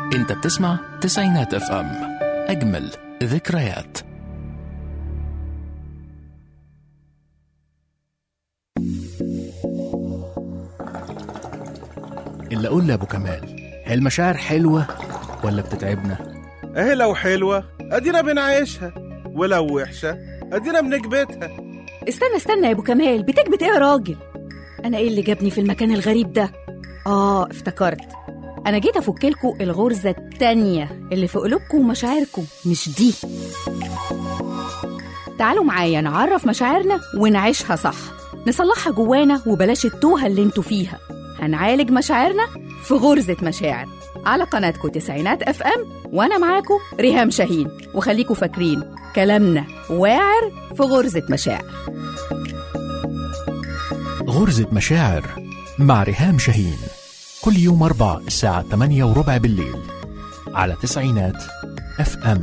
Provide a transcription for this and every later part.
انت بتسمع تسعينات اف ام اجمل ذكريات اللي اقول لابو كمال هي المشاعر حلوه ولا بتتعبنا اهي لو حلوة ادينا بنعيشها ولو وحشة ادينا بنكبتها استنى استنى يا ابو كمال بتكبت ايه يا راجل انا ايه اللي جابني في المكان الغريب ده اه افتكرت انا جيت افكلكوا الغرزه التانية اللي في قلوبكم ومشاعركم مش دي تعالوا معايا نعرف مشاعرنا ونعيشها صح نصلحها جوانا وبلاش التوهه اللي انتوا فيها هنعالج مشاعرنا في غرزه مشاعر على قناتكم تسعينات اف ام وانا معاكم ريهام شاهين وخليكم فاكرين كلامنا واعر في غرزه مشاعر غرزة مشاعر مع ريهام شاهين كل يوم أربع الساعة 8 وربع بالليل على تسعينات اف ام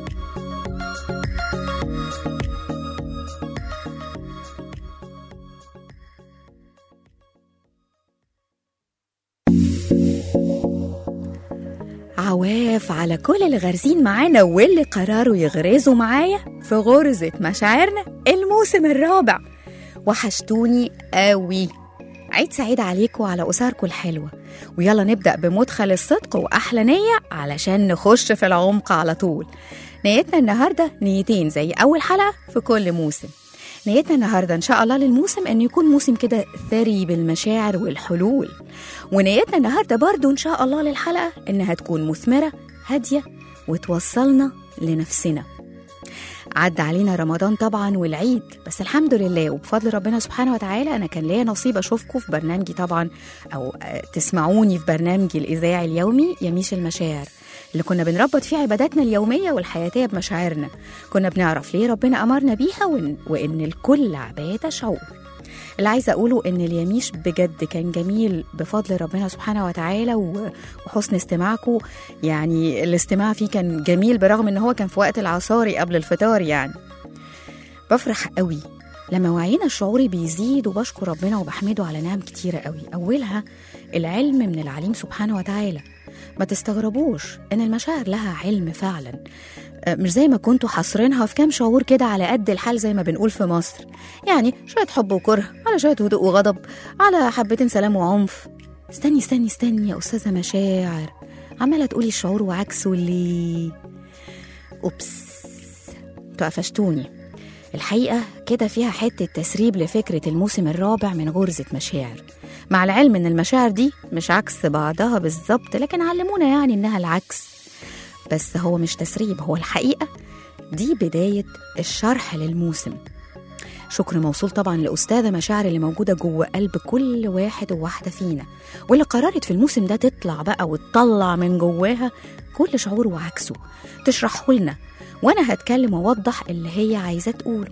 عواف على كل اللي غارزين معانا واللي قرروا يغرزوا معايا في غرزة مشاعرنا الموسم الرابع وحشتوني قوي عيد سعيد عليكم وعلى أسركم الحلوة ويلا نبدأ بمدخل الصدق وأحلى نية علشان نخش في العمق على طول نيتنا النهاردة نيتين زي أول حلقة في كل موسم نيتنا النهاردة إن شاء الله للموسم أن يكون موسم كده ثري بالمشاعر والحلول ونيتنا النهاردة برضو إن شاء الله للحلقة إنها تكون مثمرة هادية وتوصلنا لنفسنا عدى علينا رمضان طبعا والعيد بس الحمد لله وبفضل ربنا سبحانه وتعالى انا كان ليا نصيب اشوفكم في برنامجي طبعا او آه، تسمعوني في برنامجي الاذاعي اليومي يميش المشاعر اللي كنا بنربط فيه عباداتنا اليوميه والحياتيه بمشاعرنا كنا بنعرف ليه ربنا امرنا بيها وإن, وان الكل عباده شعور اللي عايزه اقوله ان اليميش بجد كان جميل بفضل ربنا سبحانه وتعالى و- وحسن استماعكم يعني الاستماع فيه كان جميل برغم ان هو كان في وقت العصاري قبل الفطار يعني بفرح قوي لما وعينا الشعوري بيزيد وبشكر ربنا وبحمده على نعم كتيرة قوي أولها العلم من العليم سبحانه وتعالى ما تستغربوش إن المشاعر لها علم فعلا أه، مش زي ما كنتوا حاصرينها في كام شعور كده على قد الحال زي ما بنقول في مصر يعني شوية حب وكره على شوية هدوء وغضب على حبتين سلام وعنف استني استني استني يا أستاذة مشاعر عمالة تقولي الشعور وعكسه ليه أوبس انتوا قفشتوني الحقيقة كده فيها حتة تسريب لفكرة الموسم الرابع من غرزة مشاعر مع العلم ان المشاعر دي مش عكس بعضها بالظبط لكن علمونا يعني انها العكس بس هو مش تسريب هو الحقيقة دي بداية الشرح للموسم شكر موصول طبعا لأستاذة مشاعر اللي موجودة جوه قلب كل واحد وواحدة فينا واللي قررت في الموسم ده تطلع بقى وتطلع من جواها كل شعور وعكسه تشرحه لنا وأنا هتكلم وأوضح اللي هي عايزة تقوله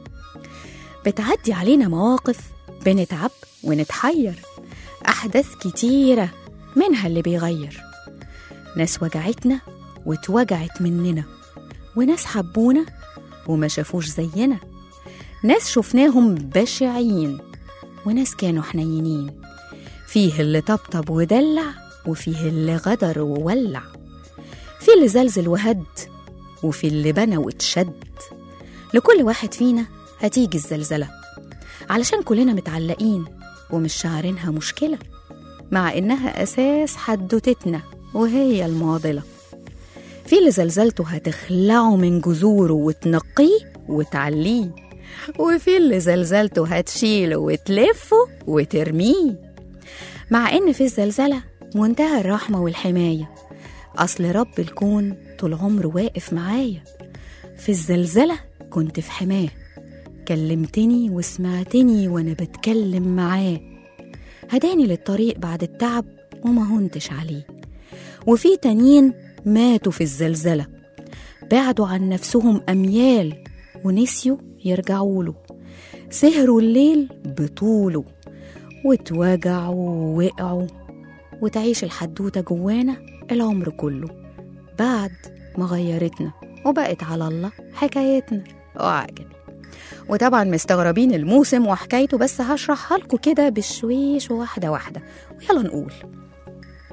بتعدي علينا مواقف بنتعب ونتحير أحداث كتيرة منها اللي بيغير ناس وجعتنا واتوجعت مننا وناس حبونا وما شافوش زينا ناس شفناهم بشعين وناس كانوا حنينين فيه اللي طبطب ودلع وفيه اللي غدر وولع في اللي زلزل وهد وفي اللي بنى واتشد لكل واحد فينا هتيجي الزلزلة علشان كلنا متعلقين ومش شعرينها مشكلة مع إنها أساس حدوتتنا وهي المعضلة في اللي زلزلته هتخلعه من جذوره وتنقيه وتعليه وفي اللي زلزلته هتشيله وتلفه وترميه مع إن في الزلزلة منتهى الرحمة والحماية أصل رب الكون طول عمره واقف معايا في الزلزلة كنت في حماه كلمتني وسمعتني وأنا بتكلم معاه هداني للطريق بعد التعب وما هنتش عليه وفي تانيين ماتوا في الزلزلة بعدوا عن نفسهم أميال ونسيوا يرجعوا له سهروا الليل بطوله واتوجعوا ووقعوا وتعيش الحدوتة جوانا العمر كله بعد ما غيرتنا وبقت على الله حكايتنا وعجبي وطبعا مستغربين الموسم وحكايته بس هشرحها لكم كده بالشويش واحدة واحدة ويلا نقول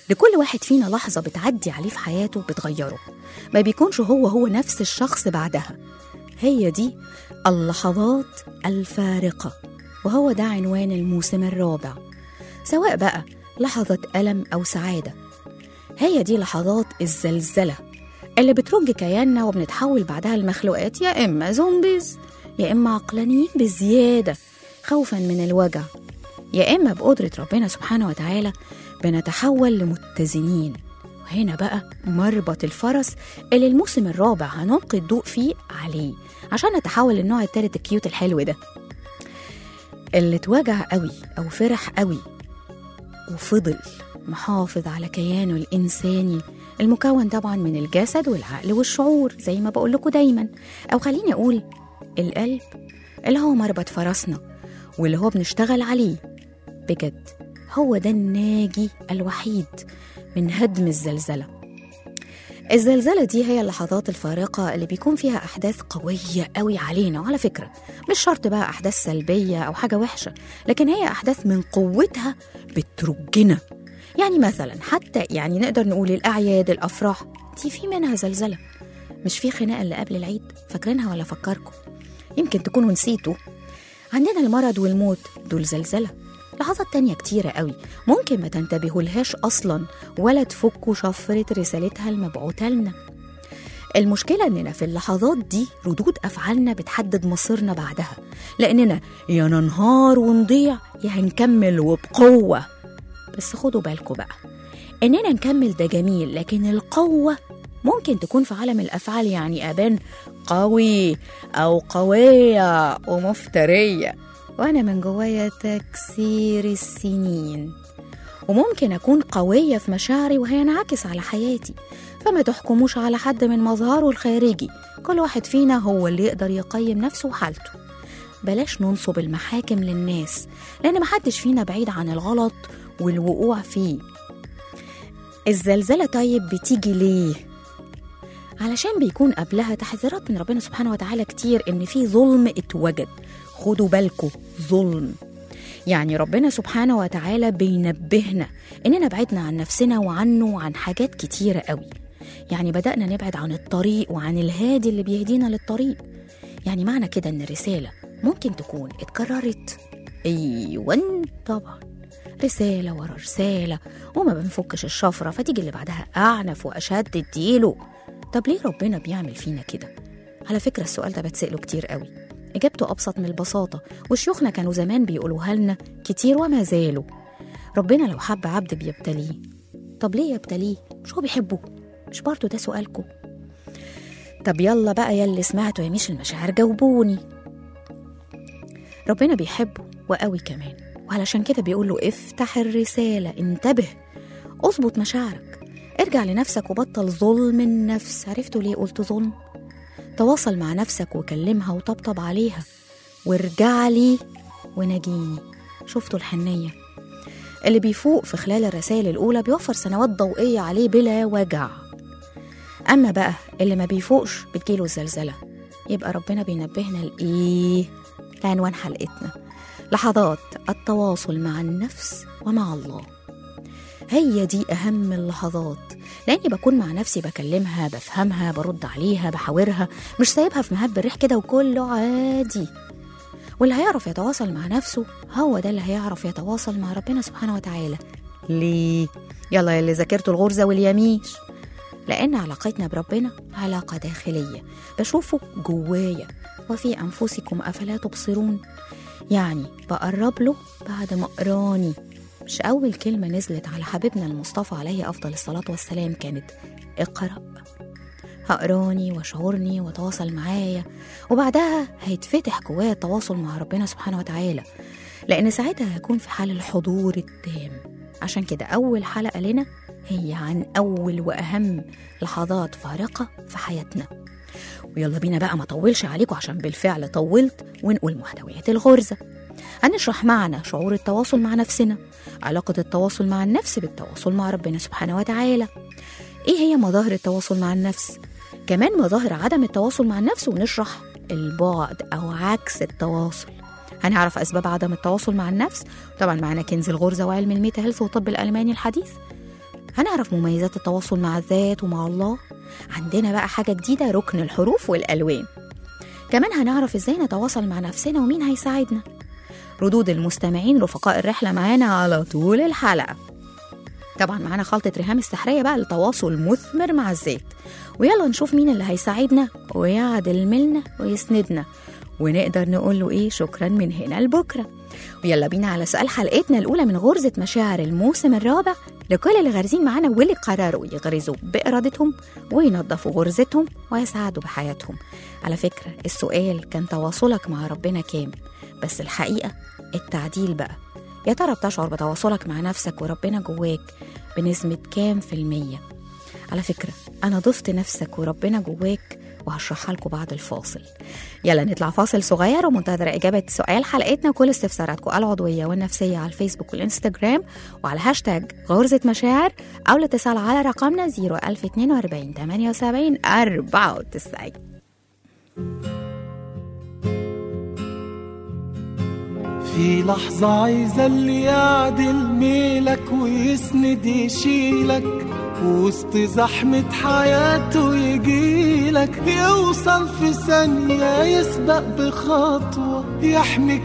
لكل واحد فينا لحظة بتعدي عليه في حياته بتغيره ما بيكونش هو هو نفس الشخص بعدها هي دي اللحظات الفارقة وهو ده عنوان الموسم الرابع سواء بقى لحظة ألم أو سعادة هي دي لحظات الزلزلة اللي بترج كياننا وبنتحول بعدها لمخلوقات يا إما زومبيز يا إما عقلانيين بزيادة خوفا من الوجع يا إما بقدرة ربنا سبحانه وتعالى بنتحول لمتزنين وهنا بقى مربط الفرس اللي الموسم الرابع هنلقي الضوء فيه عليه عشان نتحول للنوع التالت الكيوت الحلو ده اللي اتوجع قوي أو فرح قوي وفضل محافظ على كيانه الإنساني المكون طبعا من الجسد والعقل والشعور زي ما بقول لكم دايما أو خليني أقول القلب اللي هو مربط فرسنا واللي هو بنشتغل عليه بجد هو ده الناجي الوحيد من هدم الزلزلة الزلزلة دي هي اللحظات الفارقة اللي بيكون فيها أحداث قوية قوي علينا وعلى فكرة مش شرط بقى أحداث سلبية أو حاجة وحشة لكن هي أحداث من قوتها بترجنا يعني مثلا حتى يعني نقدر نقول الأعياد الأفراح دي في منها زلزلة مش في خناقة اللي قبل العيد فاكرينها ولا فكركم يمكن تكونوا نسيتوا عندنا المرض والموت دول زلزلة لحظات تانية كتيرة قوي ممكن ما تنتبهولهاش أصلا ولا تفكوا شفرة رسالتها المبعوثة لنا المشكلة إننا في اللحظات دي ردود أفعالنا بتحدد مصيرنا بعدها لأننا يا ننهار ونضيع يا هنكمل وبقوة بس خدوا بالكم بقى إننا نكمل ده جميل لكن القوة ممكن تكون في عالم الأفعال يعني أبان قوي أو قوية ومفترية وأنا من جوايا تكسير السنين وممكن أكون قوية في مشاعري وهينعكس على حياتي فما تحكموش على حد من مظهره الخارجي كل واحد فينا هو اللي يقدر يقيم نفسه وحالته بلاش ننصب المحاكم للناس لأن محدش فينا بعيد عن الغلط والوقوع فيه الزلزلة طيب بتيجي ليه؟ علشان بيكون قبلها تحذيرات من ربنا سبحانه وتعالى كتير إن في ظلم اتوجد خدوا بالكم ظلم يعني ربنا سبحانه وتعالى بينبهنا إننا بعدنا عن نفسنا وعنه وعن حاجات كتيرة قوي يعني بدأنا نبعد عن الطريق وعن الهادي اللي بيهدينا للطريق يعني معنى كده إن الرسالة ممكن تكون اتكررت أيوة طبعا رسالة ورا رسالة وما بنفكش الشفرة فتيجي اللي بعدها أعنف وأشد اديله طب ليه ربنا بيعمل فينا كده؟ على فكرة السؤال ده بتسأله كتير قوي إجابته أبسط من البساطة وشيوخنا كانوا زمان بيقولوها لنا كتير وما زالوا ربنا لو حب عبد بيبتليه طب ليه يبتليه؟ مش هو بيحبه؟ مش برضه ده سؤالكم؟ طب يلا بقى يا اللي سمعتوا يا مش المشاعر جاوبوني ربنا بيحبه وقوي كمان وعلشان كده بيقول له افتح الرسالة انتبه اظبط مشاعرك ارجع لنفسك وبطل ظلم النفس عرفتوا ليه قلت ظلم؟ تواصل مع نفسك وكلمها وطبطب عليها وارجع لي ونجيني شفتوا الحنية اللي بيفوق في خلال الرسائل الأولى بيوفر سنوات ضوئية عليه بلا وجع أما بقى اللي ما بيفوقش بتجيله الزلزلة يبقى ربنا بينبهنا لإيه؟ لعنوان حلقتنا لحظات التواصل مع النفس ومع الله هي دي أهم اللحظات لأني بكون مع نفسي بكلمها بفهمها برد عليها بحاورها مش سايبها في مهب الريح كده وكله عادي واللي هيعرف يتواصل مع نفسه هو ده اللي هيعرف يتواصل مع ربنا سبحانه وتعالى ليه؟ يلا يا اللي ذاكرتوا الغرزة واليميش لأن علاقتنا بربنا علاقة داخلية بشوفه جوايا وفي أنفسكم أفلا تبصرون يعني بقرب له بعد ما قراني مش أول كلمة نزلت على حبيبنا المصطفى عليه أفضل الصلاة والسلام كانت اقرأ هقراني واشعرني وتواصل معايا وبعدها هيتفتح جوايا التواصل مع ربنا سبحانه وتعالى لأن ساعتها هكون في حال الحضور التام عشان كده أول حلقة لنا هي عن أول وأهم لحظات فارقة في حياتنا ويلا بينا بقى ما اطولش عليكم عشان بالفعل طولت ونقول محتويات الغرزة هنشرح معنا شعور التواصل مع نفسنا علاقة التواصل مع النفس بالتواصل مع ربنا سبحانه وتعالى ايه هي مظاهر التواصل مع النفس كمان مظاهر عدم التواصل مع النفس ونشرح البعد او عكس التواصل هنعرف اسباب عدم التواصل مع النفس طبعا معنا كنز الغرزة وعلم الميتا هيلث والطب الالماني الحديث هنعرف مميزات التواصل مع الذات ومع الله عندنا بقى حاجة جديدة ركن الحروف والألوان كمان هنعرف ازاي نتواصل مع نفسنا ومين هيساعدنا ردود المستمعين رفقاء الرحلة معانا على طول الحلقة طبعا معانا خلطة ريهام السحرية بقى لتواصل مثمر مع الذات ويلا نشوف مين اللي هيساعدنا ويعدل ملنا ويسندنا ونقدر نقول له ايه شكرا من هنا لبكره ويلا بينا على سؤال حلقتنا الأولى من غرزة مشاعر الموسم الرابع لكل اللي غارزين معانا واللي قرروا يغرزوا بإرادتهم وينظفوا غرزتهم ويسعدوا بحياتهم على فكرة السؤال كان تواصلك مع ربنا كام بس الحقيقة التعديل بقى يا ترى بتشعر بتواصلك مع نفسك وربنا جواك بنسبة كام في المية على فكرة أنا ضفت نفسك وربنا جواك وهشرحها لكم بعد الفاصل يلا نطلع فاصل صغير ومنتظرة إجابة سؤال حلقتنا وكل استفساراتكم العضوية والنفسية على الفيسبوك والإنستجرام وعلى هاشتاج غرزة مشاعر أو الاتصال على رقمنا 01042 78 94 في لحظة عايزة اللي يعدل ميلك ويسند يشيلك وسط زحمة حياته يجيلك يوصل في ثانية يسبق بخطوة يحميك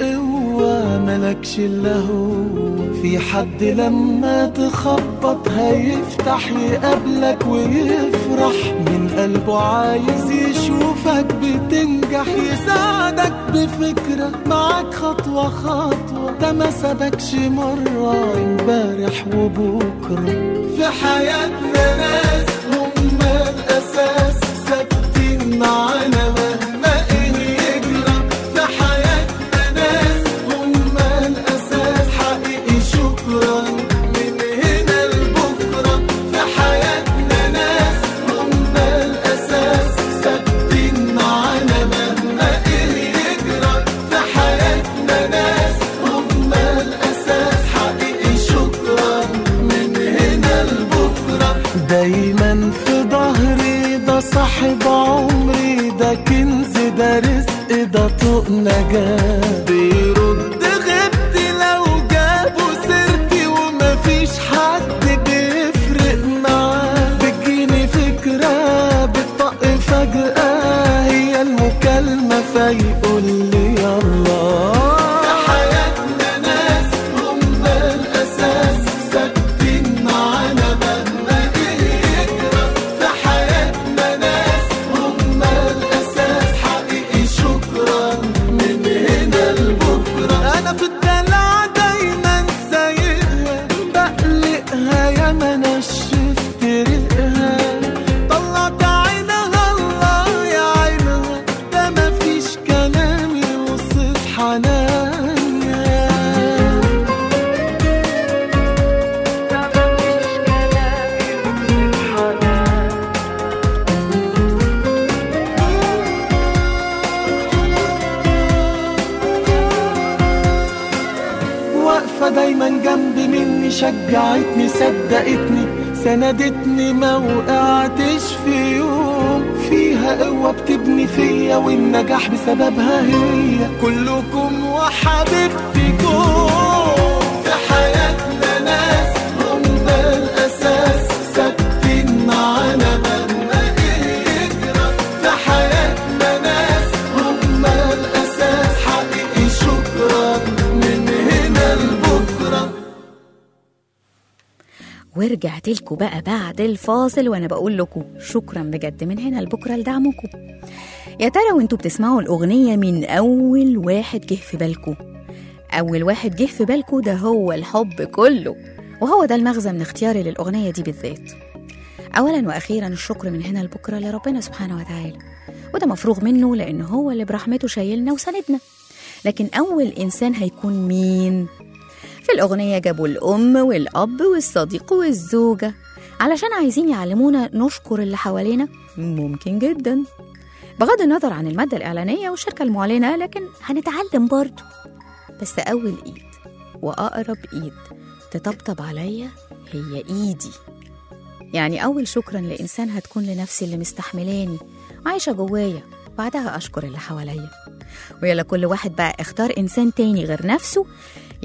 بقوة ملكش إلا هو في حد لما تخبط هيفتح يقابلك ويفرح من قلبه عايز يشوفك بتنجح يساعدك بفكرة معاك خطوة خطوة ده ما سابكش مرة امبارح وبكرة في حياتنا ناس هم الأساس ثابتين معانا مهما إيه يجرى في حياتنا ناس هم الأساس حقيقي شكرا من هنا لبكرة في حياتنا ناس هم الأساس ثابتين معانا مهما إيه يجرى في حياتنا ناس هم الأساس حقيقي شكرا من هنا لبكرة دايما في ظهري ده صاحب عمري ده كنز ده رزق ده طوق نجاة بيرد غبتي لو جابوا سيرتي ومفيش حد بيفرق معاه بتجيني فكرة بتطق فجأة هي المكالمة فيقول لي يلا في حياتنا ناس هم الأساس ثابتين معانا مهما إيه يجرى في حياتنا ناس هم الأساس حقيقي شكرا من هنا لبكرة أنا في الدلع دايما سايقها بقلقها يا ما نشفت ريقها طلعت عينها الله يا عينها ده مفيش كلام يوصف حنانها واقفة دايما جنبي مني شجعتني صدقتني سندتني ما وقعتش في يوم فيها قوة بتبني فيا والنجاح بسببها هي كلكم وحبيبتكم في حياتنا ناس هم الأساس ثابتين معانا مهما إيه يجرى في حياتنا ناس هم الأساس حقيقي شكرا من هنا لبكرة ورجعت لكم بقى بعد الفاصل وانا بقول لكم شكرا بجد من هنا لبكره لدعمكم يا ترى وانتوا بتسمعوا الاغنيه من اول واحد جه في بالكم اول واحد جه في بالكم ده هو الحب كله وهو ده المغزى من اختياري للاغنيه دي بالذات اولا واخيرا الشكر من هنا لبكره لربنا سبحانه وتعالى وده مفروغ منه لان هو اللي برحمته شايلنا وساندنا لكن اول انسان هيكون مين في الأغنية جابوا الأم والأب والصديق والزوجة علشان عايزين يعلمونا نشكر اللي حوالينا ممكن جدا بغض النظر عن المادة الإعلانية والشركة المعلنة لكن هنتعلم برضه بس أول إيد وأقرب إيد تطبطب عليا هي إيدي يعني أول شكرا لإنسان هتكون لنفسي اللي مستحملاني عايشة جوايا بعدها أشكر اللي حواليا ويلا كل واحد بقى اختار إنسان تاني غير نفسه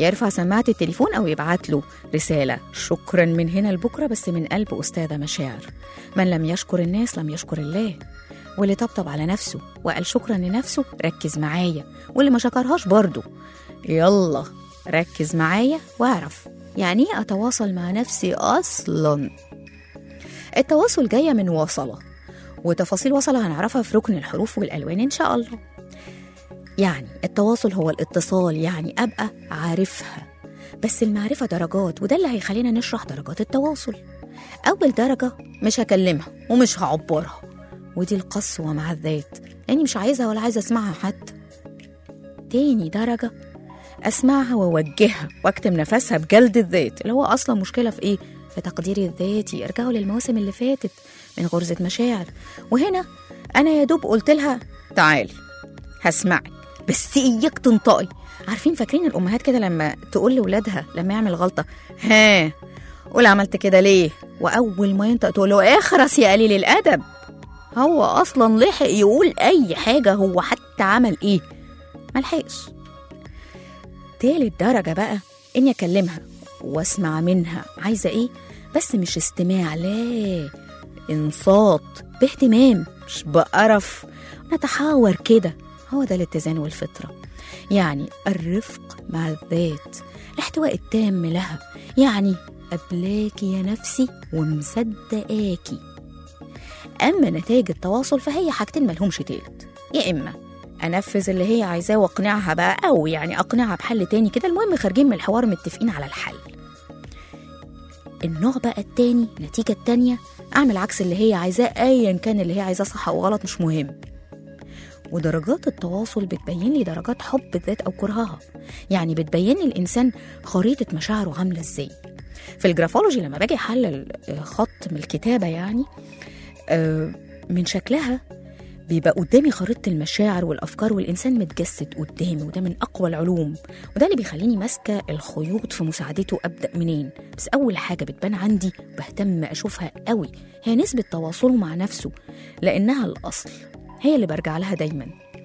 يرفع سماعة التليفون أو يبعت له رسالة شكرا من هنا لبكرة بس من قلب أستاذة مشاعر من لم يشكر الناس لم يشكر الله واللي طبطب على نفسه وقال شكرا لنفسه ركز معايا واللي ما شكرهاش برضه يلا ركز معايا واعرف يعني ايه اتواصل مع نفسي اصلا التواصل جايه من وصله وتفاصيل وصله هنعرفها في ركن الحروف والالوان ان شاء الله يعني التواصل هو الاتصال يعني ابقى عارفها بس المعرفه درجات وده اللي هيخلينا نشرح درجات التواصل اول درجه مش هكلمها ومش هعبرها ودي القسوه مع الذات لاني مش عايزها ولا عايزه اسمعها حتى تاني درجه اسمعها واوجهها واكتم نفسها بجلد الذات اللي هو اصلا مشكله في ايه في تقديري الذاتي ارجعوا للمواسم اللي فاتت من غرزه مشاعر وهنا انا يا دوب قلت لها تعالي هسمعك بس اياك تنطقي عارفين فاكرين الامهات كده لما تقول لاولادها لما يعمل غلطه ها قول عملت كده ليه واول ما ينطق تقول له اخرس يا قليل الادب هو اصلا لحق يقول اي حاجه هو حتى عمل ايه ملحقش تالت درجة بقى إني أكلمها وأسمع منها عايزة إيه بس مش استماع لا انصات باهتمام مش بقرف نتحاور كده هو ده الاتزان والفطرة يعني الرفق مع الذات الاحتواء التام لها يعني قبلاكي يا نفسي ومصدقاكي أما نتائج التواصل فهي حاجتين ملهمش تالت يا إما انفذ اللي هي عايزاه واقنعها بقى او يعني اقنعها بحل تاني كده المهم خارجين من الحوار متفقين على الحل النوع بقى التاني النتيجة التانية أعمل عكس اللي هي عايزاه أيا كان اللي هي عايزاه صح أو غلط مش مهم ودرجات التواصل بتبين لي درجات حب الذات أو كرهها يعني بتبين لي الإنسان خريطة مشاعره عاملة إزاي في الجرافولوجي لما باجي أحلل آه، خط من الكتابة يعني آه، من شكلها بيبقى قدامي خريطة المشاعر والأفكار والإنسان متجسد قدامي وده من أقوى العلوم وده اللي بيخليني ماسكة الخيوط في مساعدته أبدأ منين بس أول حاجة بتبان عندي بهتم أشوفها قوي هي نسبة تواصله مع نفسه لأنها الأصل هي اللي برجع لها دايما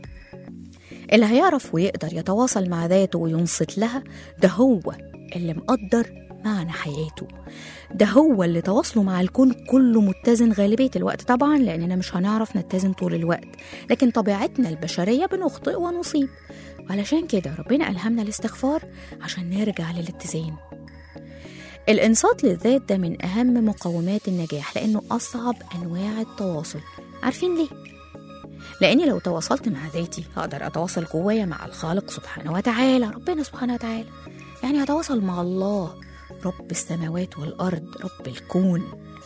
اللي هيعرف ويقدر يتواصل مع ذاته وينصت لها ده هو اللي مقدر معنى حياته ده هو اللي تواصله مع الكون كله متزن غالبية الوقت طبعا لأننا مش هنعرف نتزن طول الوقت لكن طبيعتنا البشرية بنخطئ ونصيب وعلشان كده ربنا ألهمنا الاستغفار عشان نرجع للاتزان الإنصات للذات ده من أهم مقومات النجاح لأنه أصعب أنواع التواصل عارفين ليه؟ لأني لو تواصلت مع ذاتي هقدر أتواصل جوايا مع الخالق سبحانه وتعالى ربنا سبحانه وتعالى يعني هتواصل مع الله رب السماوات والأرض رب الكون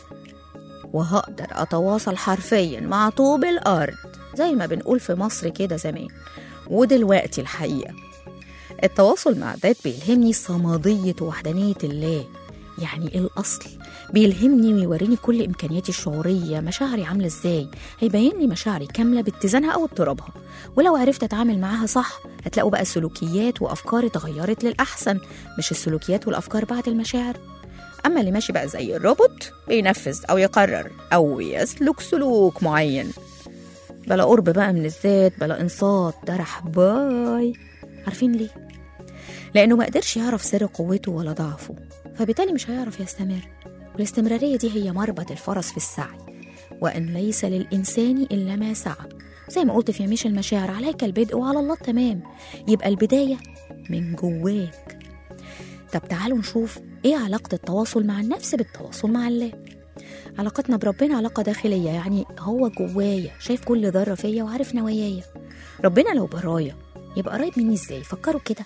وهقدر أتواصل حرفيا مع طوب الأرض زي ما بنقول في مصر كده زمان ودلوقتي الحقيقة التواصل مع الذات بيلهمني صمدية وحدانية الله يعني إيه الأصل بيلهمني ويوريني كل إمكانياتي الشعورية مشاعري عاملة إزاي هيبين لي مشاعري كاملة باتزانها أو اضطرابها ولو عرفت أتعامل معاها صح هتلاقوا بقى السلوكيات وأفكاري اتغيرت للأحسن مش السلوكيات والأفكار بعد المشاعر أما اللي ماشي بقى زي الروبوت بينفذ أو يقرر أو يسلك سلوك معين بلا قرب بقى من الذات بلا انصات ده راح باي عارفين ليه؟ لأنه ما قدرش يعرف سر قوته ولا ضعفه فبالتالي مش هيعرف يستمر والاستمرارية دي هي مربط الفرس في السعي وأن ليس للإنسان إلا ما سعى زي ما قلت في مش المشاعر عليك البدء وعلى الله التمام يبقى البداية من جواك طب تعالوا نشوف ايه علاقة التواصل مع النفس بالتواصل مع الله علاقتنا بربنا علاقة داخلية يعني هو جوايا شايف كل ذرة فيا وعارف نواياي ربنا لو برايا يبقى قريب مني ازاي فكروا كده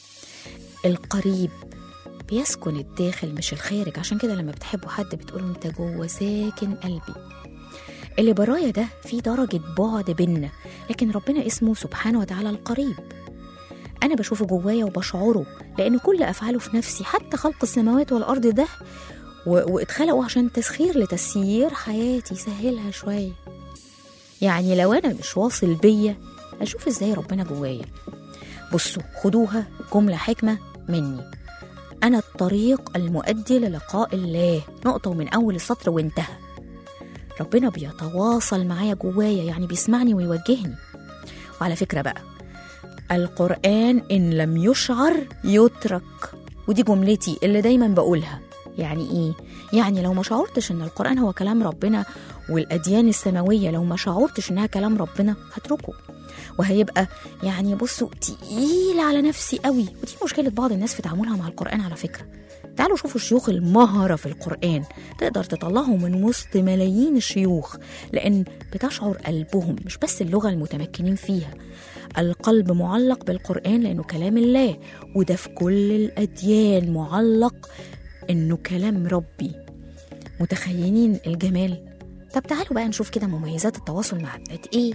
القريب بيسكن الداخل مش الخارج عشان كده لما بتحبوا حد بتقولوا انت جوه ساكن قلبي اللي برايا ده في درجة بعد بينا لكن ربنا اسمه سبحانه وتعالى القريب أنا بشوفه جوايا وبشعره لأن كل أفعاله في نفسي حتى خلق السماوات والأرض ده و- واتخلقوا عشان تسخير لتسيير حياتي يسهلها شوية يعني لو أنا مش واصل بيا أشوف إزاي ربنا جوايا بصوا خدوها جملة حكمة مني أنا الطريق المؤدي للقاء الله نقطة ومن أول السطر وانتهى ربنا بيتواصل معايا جوايا يعني بيسمعني ويوجهني وعلى فكرة بقى القرآن إن لم يشعر يترك ودي جملتي اللي دايما بقولها يعني إيه؟ يعني لو ما شعرتش إن القرآن هو كلام ربنا والأديان السماوية لو ما شعرتش إنها كلام ربنا هتركه وهيبقى يعني بصوا تقيل على نفسي قوي ودي مشكلة بعض الناس في تعاملها مع القرآن على فكرة تعالوا شوفوا الشيوخ المهرة في القرآن تقدر تطلعهم من وسط ملايين الشيوخ لأن بتشعر قلبهم مش بس اللغة المتمكنين فيها القلب معلق بالقرآن لأنه كلام الله وده في كل الأديان معلق إنه كلام ربي متخيلين الجمال طب تعالوا بقى نشوف كده مميزات التواصل مع الذات إيه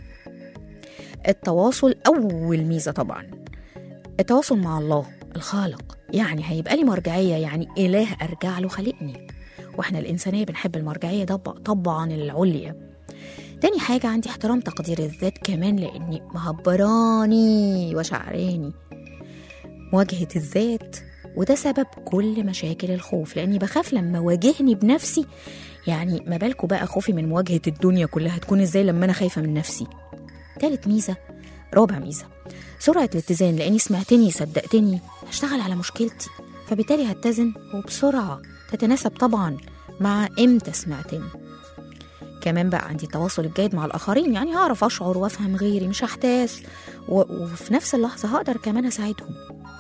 التواصل أول ميزة طبعا التواصل مع الله الخالق يعني هيبقى لي مرجعية يعني إله أرجع له خلقني وإحنا الإنسانية بنحب المرجعية ده طبعا العليا تاني حاجة عندي احترام تقدير الذات كمان لأني مهبراني وشعراني مواجهة الذات وده سبب كل مشاكل الخوف لأني بخاف لما واجهني بنفسي يعني ما بالكوا بقى خوفي من مواجهة الدنيا كلها تكون ازاي لما أنا خايفة من نفسي تالت ميزة رابع ميزة سرعة الاتزان لأني سمعتني صدقتني هشتغل على مشكلتي فبالتالي هتزن وبسرعة تتناسب طبعا مع امتى سمعتني كمان بقى عندي التواصل الجيد مع الآخرين يعني هعرف أشعر وأفهم غيري مش هحتاس و... وفي نفس اللحظة هقدر كمان أساعدهم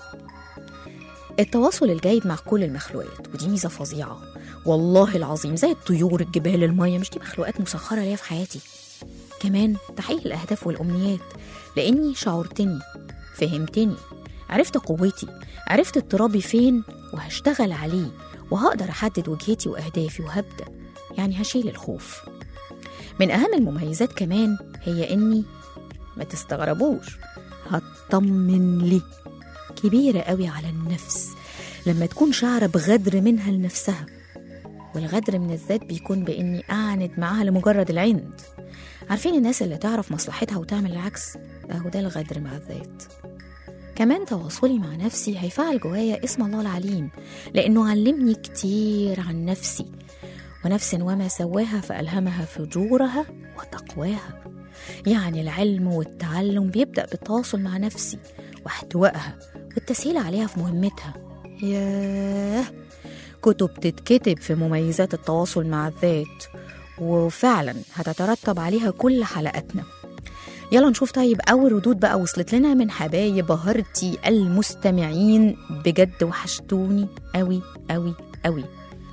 التواصل الجيد مع كل المخلوقات ودي ميزة فظيعة والله العظيم زي الطيور الجبال المية مش دي مخلوقات مسخرة ليا في حياتي كمان تحقيق الأهداف والأمنيات لأني شعرتني فهمتني عرفت قوتي عرفت اضطرابي فين وهشتغل عليه وهقدر أحدد وجهتي وأهدافي وهبدأ يعني هشيل الخوف من أهم المميزات كمان هي إني ما تستغربوش هطمن لي كبيرة قوي على النفس لما تكون شعرة بغدر منها لنفسها والغدر من الذات بيكون بإني أعند معاها لمجرد العند عارفين الناس اللي تعرف مصلحتها وتعمل العكس أهو ده الغدر مع الذات كمان تواصلي مع نفسي هيفعل جوايا اسم الله العليم لأنه علمني كتير عن نفسي ونفس وما سواها فألهمها فجورها وتقواها يعني العلم والتعلم بيبدأ بالتواصل مع نفسي واحتوائها والتسهيل عليها في مهمتها ياه كتب تتكتب في مميزات التواصل مع الذات وفعلا هتترتب عليها كل حلقاتنا يلا نشوف طيب أول ردود بقى وصلت لنا من حبايب بهرتي المستمعين بجد وحشتوني قوي قوي قوي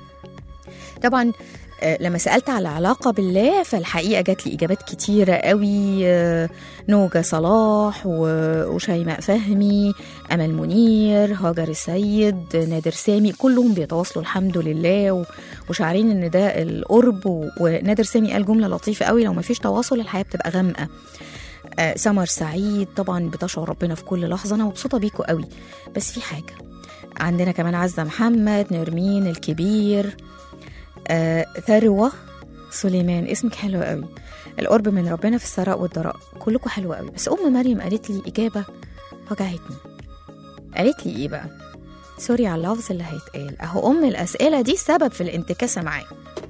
طبعا آه، لما سألت على العلاقة بالله فالحقيقة جات لي إجابات كتيرة قوي آه، نوجة صلاح و- وشيماء فهمي أمل منير هاجر السيد نادر سامي كلهم بيتواصلوا الحمد لله و- وشعارين إن ده القرب و- ونادر سامي قال جملة لطيفة قوي لو مفيش تواصل الحياة بتبقى غامقة آه، سمر سعيد طبعا بتشعر ربنا في كل لحظة أنا مبسوطة بيكوا قوي بس في حاجة عندنا كمان عزة محمد نرمين الكبير آه، ثروة سليمان اسمك حلو قوي القرب من ربنا في الثراء والضراء كلكم حلو قوي بس ام مريم قالت لي اجابه وجعتني قالت لي ايه بقى سوري على اللفظ اللي هيتقال اهو ام الاسئله دي سبب في الانتكاسه معايا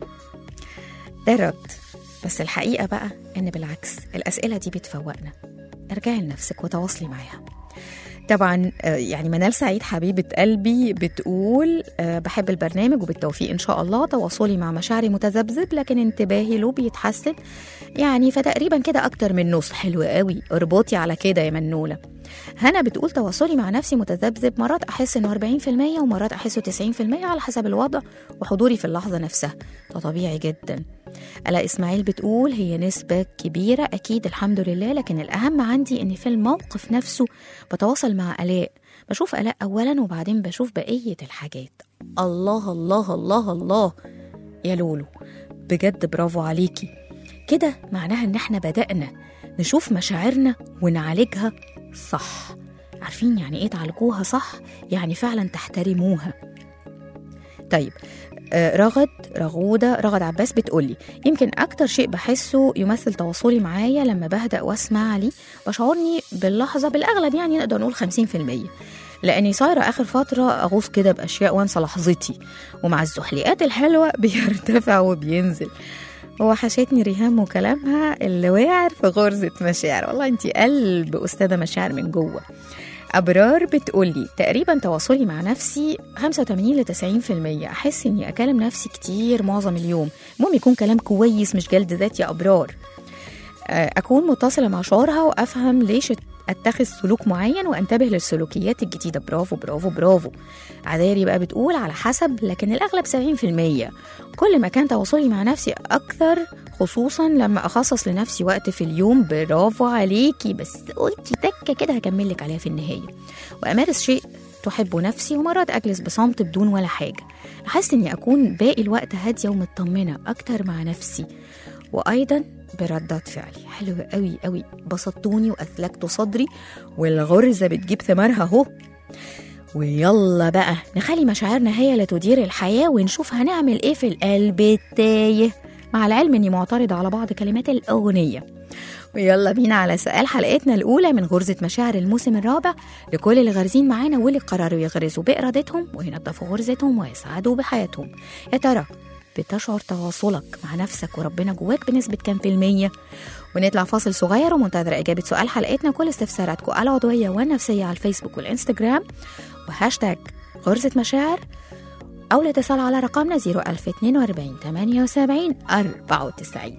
ده رد بس الحقيقه بقى ان بالعكس الاسئله دي بتفوقنا ارجعي لنفسك وتواصلي معاها طبعا آه، يعني منال سعيد حبيبة قلبي بتقول آه، بحب البرنامج وبالتوفيق إن شاء الله تواصلي مع مشاعري متذبذب لكن انتباهي له بيتحسن يعني فتقريبا كده أكتر من نص حلو قوي اربطي على كده يا منولة هنا بتقول تواصلي مع نفسي متذبذب مرات أحس إنه 40% ومرات أحسه 90% على حسب الوضع وحضوري في اللحظة نفسها ده طبيعي جدا ألا إسماعيل بتقول هي نسبة كبيرة أكيد الحمد لله لكن الأهم عندي إن في الموقف نفسه بتواصل مع آلاء بشوف آلاء أولا وبعدين بشوف بقية الحاجات الله الله الله الله يا لولو بجد برافو عليكي كده معناها إن إحنا بدأنا نشوف مشاعرنا ونعالجها صح عارفين يعني إيه تعالجوها صح؟ يعني فعلا تحترموها طيب آه، رغد رغودة رغد عباس بتقولي يمكن أكتر شيء بحسه يمثل تواصلي معايا لما بهدأ واسمع لي بشعرني باللحظة بالأغلب يعني نقدر نقول 50% لأني صايرة آخر فترة أغوص كده بأشياء وأنسى لحظتي ومع الزحليقات الحلوة بيرتفع وبينزل ووحشتني ريهام وكلامها اللي واعر في غرزة مشاعر والله انتي قلب أستاذة مشاعر من جوه أبرار بتقولي تقريبا تواصلي مع نفسي 85 ل 90% أحس إني أكلم نفسي كتير معظم اليوم المهم يكون كلام كويس مش جلد ذات يا أبرار آه، أكون متصلة مع شعورها وأفهم ليش أتخذ سلوك معين وأنتبه للسلوكيات الجديدة برافو برافو برافو عذاري بقى بتقول على حسب لكن الأغلب 70% كل ما كان تواصلي مع نفسي أكثر خصوصا لما أخصص لنفسي وقت في اليوم برافو عليكي بس قلتي تكة كده هكملك عليها في النهاية وأمارس شيء تحب نفسي ومرات أجلس بصمت بدون ولا حاجة أحس إني أكون باقي الوقت هادية ومطمنة أكتر مع نفسي وأيضا بردات فعلي حلو قوي قوي بسطتوني وأثلجتوا صدري والغرزة بتجيب ثمارها أهو ويلا بقى نخلي مشاعرنا هي اللي تدير الحياة ونشوف هنعمل ايه في القلب التايه مع العلم اني معترضة على بعض كلمات الأغنية ويلا بينا على سؤال حلقتنا الأولى من غرزة مشاعر الموسم الرابع لكل اللي غارزين معانا واللي قرروا يغرزوا بإرادتهم وينظفوا غرزتهم ويسعدوا بحياتهم يا ترى بتشعر تواصلك مع نفسك وربنا جواك بنسبة كام في المية ونطلع فاصل صغير ومنتظر إجابة سؤال حلقتنا كل استفساراتكم العضوية والنفسية على الفيسبوك والإنستجرام وهاشتاج غرزة مشاعر أو الاتصال على رقمنا 01042 78 94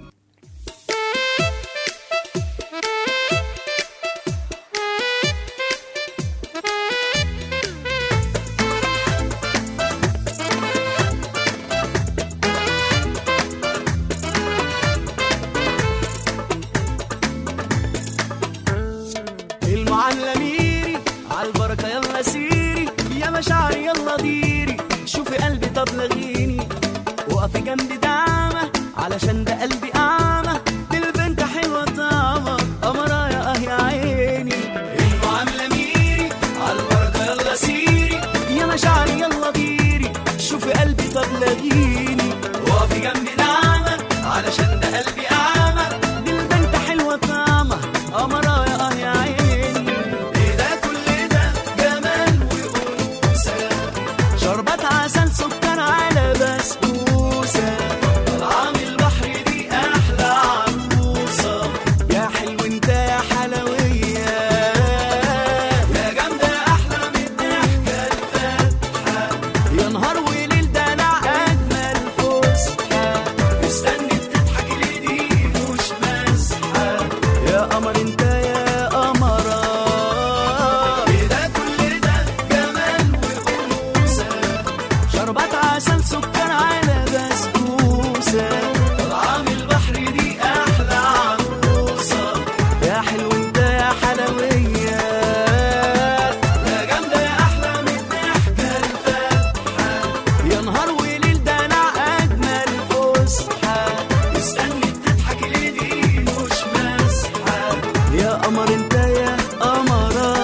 المعاملة ميري عالبركة يلا سيري يا مشاعري يلا ديري شوفي قلبي طب لغيني وقفي جنبي دعمة علشان ده قلبي أعمى دي البنت حلوة طعمة قمرة يا اه يا عيني المعاملة ميري عالبركة يلا سيري يا مشاعري يلا ديري شوفي قلبي طب لغيني وقفي جنبي دعمة علشان ده قلبي أعمى دي البنت حلوة طعمة قمرة يا اه يا عيني ايه ده كل ده جمال وأنوثة شربات عسل سكر على بسبوسة طالعة من البحر دي أحلى عروسة يا حلو انت يا حلوية يا جامدة أحلى من الضحكة الفاتحة يا نهار وليل دلع أجمل فسحة استني بتضحك ليه مش مسحة يا قمر انت يا قمرة ايه ده كل ده جمال وأنوثة شربات عسل سكر على بسبوسة طالعة من البحر دي أحلى عروسة يا حلو انت يا حلوية يا جامدة يا أحلى من الضحكة الفاتحة يا نهار وليل دلع أجمل فسحة استني بتضحك ليه دي مش مسحة يا قمر انت يا قمرات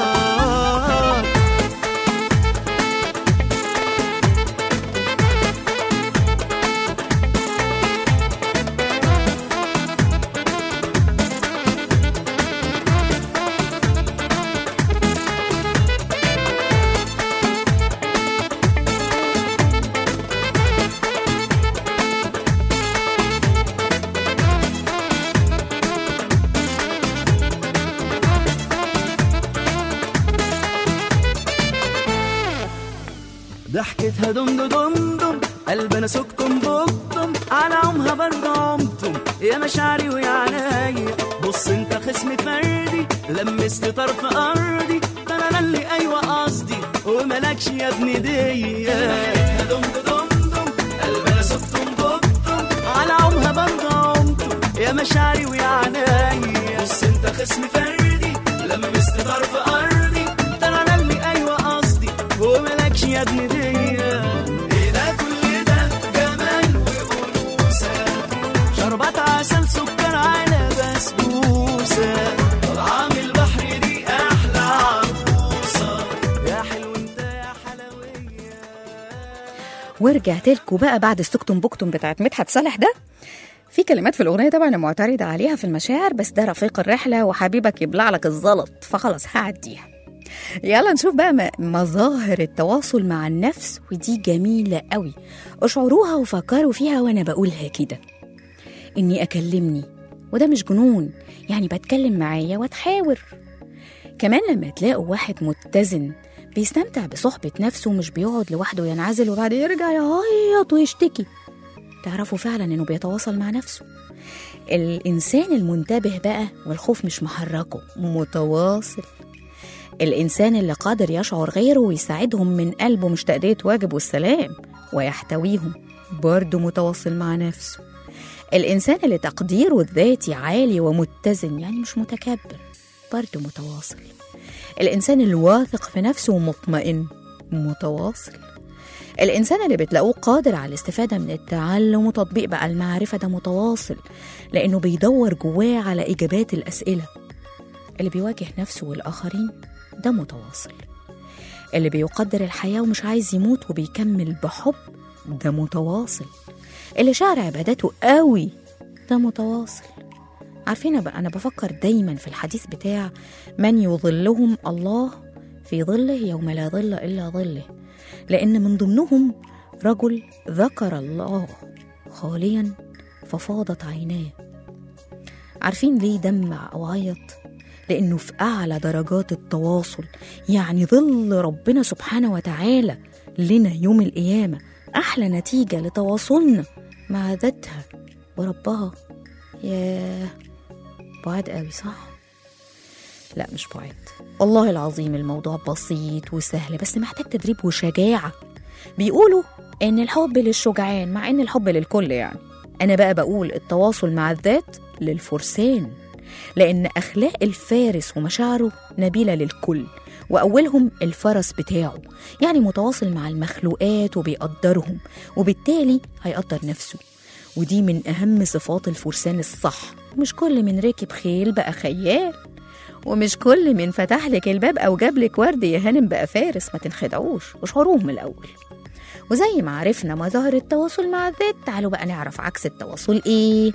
ضحكتها دم دم دم قلبنا سكم بكتم على عمها برضه عمتم يا مشاعري ويا عينيا بص انت خصم فردي لمست طرف ارضي ده انا اللي ايوه قصدي وملكش يا ابن ديا ضحكتها دم دم دم قلبنا سكم بكتم على عمها برضه عمتم يا مشاعري ويا عينيا بص انت خصم فردي لمست طرف ارضي ده انا اللي ايوه قصدي وملكش يا ابن ديا ايه ده كل ده جمال وانوثه شربات عسل سكر على بسبوسه طالعه من البحر دي احلى عروسه يا حلو انت يا حلويه ورجعت لكم بقى بعد استكتم بكتم بتاعت مدحت صالح ده في كلمات في الأغنية طبعا أنا معترضة عليها في المشاعر بس ده رفيق الرحلة وحبيبك يبلع لك الزلط فخلاص هعديها يلا نشوف بقى م- مظاهر التواصل مع النفس ودي جميلة قوي اشعروها وفكروا فيها وأنا بقولها كده إني أكلمني وده مش جنون يعني بتكلم معايا وأتحاور كمان لما تلاقوا واحد متزن بيستمتع بصحبة نفسه مش بيقعد لوحده ينعزل وبعد يرجع يعيط ويشتكي تعرفوا فعلا إنه بيتواصل مع نفسه الإنسان المنتبه بقى والخوف مش محركه متواصل الإنسان اللي قادر يشعر غيره ويساعدهم من قلبه مش تأدية واجب والسلام ويحتويهم برضه متواصل مع نفسه الإنسان اللي تقديره الذاتي عالي ومتزن يعني مش متكبر برضه متواصل الإنسان الواثق في نفسه ومطمئن متواصل الإنسان اللي بتلاقوه قادر على الاستفادة من التعلم وتطبيق بقى المعرفة ده متواصل لأنه بيدور جواه على إجابات الأسئلة اللي بيواجه نفسه والآخرين ده متواصل اللي بيقدر الحياة ومش عايز يموت وبيكمل بحب ده متواصل اللي شعر عباداته قوي ده متواصل عارفين بقى أنا بفكر دايما في الحديث بتاع من يظلهم الله في ظله يوم لا ظل إلا ظله لأن من ضمنهم رجل ذكر الله خاليا ففاضت عيناه عارفين ليه دمع أو عيط؟ لأنه في أعلى درجات التواصل يعني ظل ربنا سبحانه وتعالى لنا يوم القيامة أحلى نتيجة لتواصلنا مع ذاتها وربها ياه بعاد قوي صح؟ لا مش بعيد والله العظيم الموضوع بسيط وسهل بس محتاج تدريب وشجاعة بيقولوا إن الحب للشجعان مع إن الحب للكل يعني أنا بقى بقول التواصل مع الذات للفرسان لأن أخلاق الفارس ومشاعره نبيلة للكل وأولهم الفرس بتاعه يعني متواصل مع المخلوقات وبيقدرهم وبالتالي هيقدر نفسه ودي من أهم صفات الفرسان الصح مش كل من ركب خيل بقى خيال ومش كل من فتح لك الباب أو جاب لك ورد يا هانم بقى فارس ما تنخدعوش واشعروه من الأول وزي ما عرفنا مظاهر التواصل مع الذات تعالوا بقى نعرف عكس التواصل إيه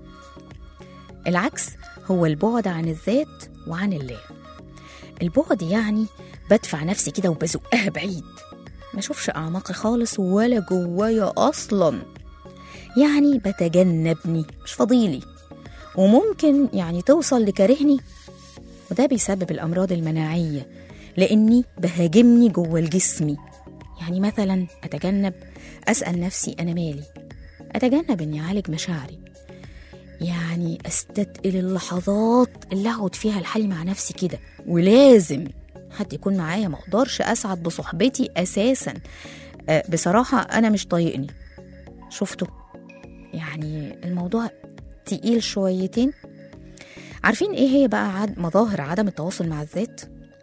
العكس هو البعد عن الذات وعن الله البعد يعني بدفع نفسي كده وبزقها بعيد ما اشوفش اعماقي خالص ولا جوايا اصلا يعني بتجنبني مش فضيلي وممكن يعني توصل لكارهني وده بيسبب الامراض المناعيه لاني بهاجمني جوه الجسمي يعني مثلا اتجنب اسال نفسي انا مالي اتجنب اني اعالج مشاعري يعني استثقل اللحظات اللي اقعد فيها الحالي مع نفسي كده ولازم حد يكون معايا ما اقدرش اسعد بصحبتي اساسا أه بصراحه انا مش طايقني شفتوا يعني الموضوع تقيل شويتين عارفين ايه هي بقى عد مظاهر عدم التواصل مع الذات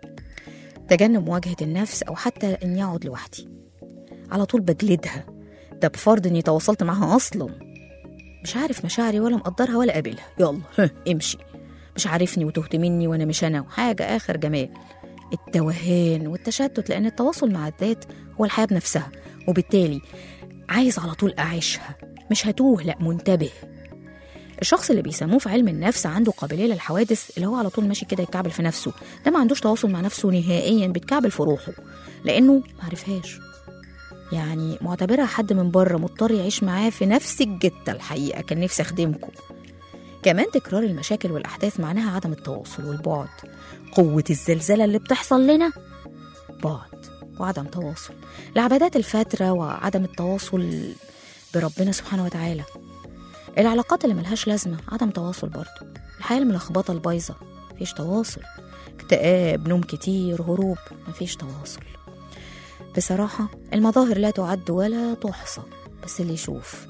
تجنب مواجهه النفس او حتى اني اقعد لوحدي على طول بجلدها ده بفرض اني تواصلت معاها اصلا مش عارف مشاعري ولا مقدرها ولا قابلها يلا ها امشي مش عارفني وتهت مني وانا مش انا وحاجه اخر جمال التوهان والتشتت لان التواصل مع الذات هو الحياه بنفسها وبالتالي عايز على طول اعيشها مش هتوه لا منتبه الشخص اللي بيسموه في علم النفس عنده قابليه للحوادث اللي هو على طول ماشي كده يتكعبل في نفسه ده ما عندوش تواصل مع نفسه نهائيا بيتكعبل في روحه لانه معرفهاش يعني معتبرها حد من بره مضطر يعيش معاه في نفس الجتة الحقيقة كان نفسي أخدمكم كمان تكرار المشاكل والأحداث معناها عدم التواصل والبعد قوة الزلزلة اللي بتحصل لنا بعد وعدم تواصل العبادات الفترة وعدم التواصل بربنا سبحانه وتعالى العلاقات اللي ملهاش لازمة عدم تواصل برضو الحياة الملخبطة البايظة مفيش تواصل اكتئاب نوم كتير هروب مفيش تواصل بصراحة المظاهر لا تعد ولا تحصى بس اللي يشوف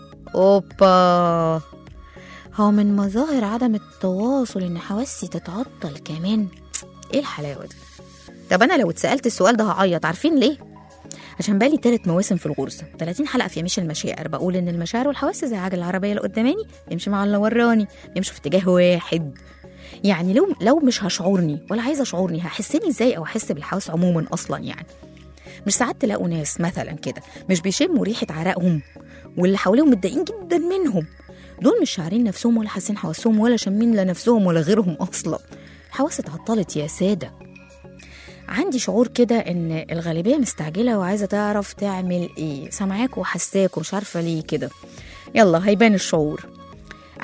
أوبا هو من مظاهر عدم التواصل إن حواسي تتعطل كمان إيه الحلاوة دي طب أنا لو اتسألت السؤال ده هعيط عارفين ليه؟ عشان بقالي تلات مواسم في الغرزة 30 حلقة في يمشي المشاعر بقول إن المشاعر والحواس زي عجل العربية اللي قداماني يمشي مع اللي وراني يمشوا في اتجاه واحد يعني لو لو مش هشعرني ولا عايزه اشعرني هحسني ازاي او احس بالحواس عموما اصلا يعني مش ساعات تلاقوا ناس مثلا كده مش بيشموا ريحه عرقهم واللي حواليهم متضايقين جدا منهم دول مش شاعرين نفسهم ولا حاسين حواسهم ولا شامين لا نفسهم ولا غيرهم اصلا الحواس اتعطلت يا ساده عندي شعور كده ان الغالبيه مستعجله وعايزه تعرف تعمل ايه سامعاك وحساك ومش عارفه ليه كده يلا هيبان الشعور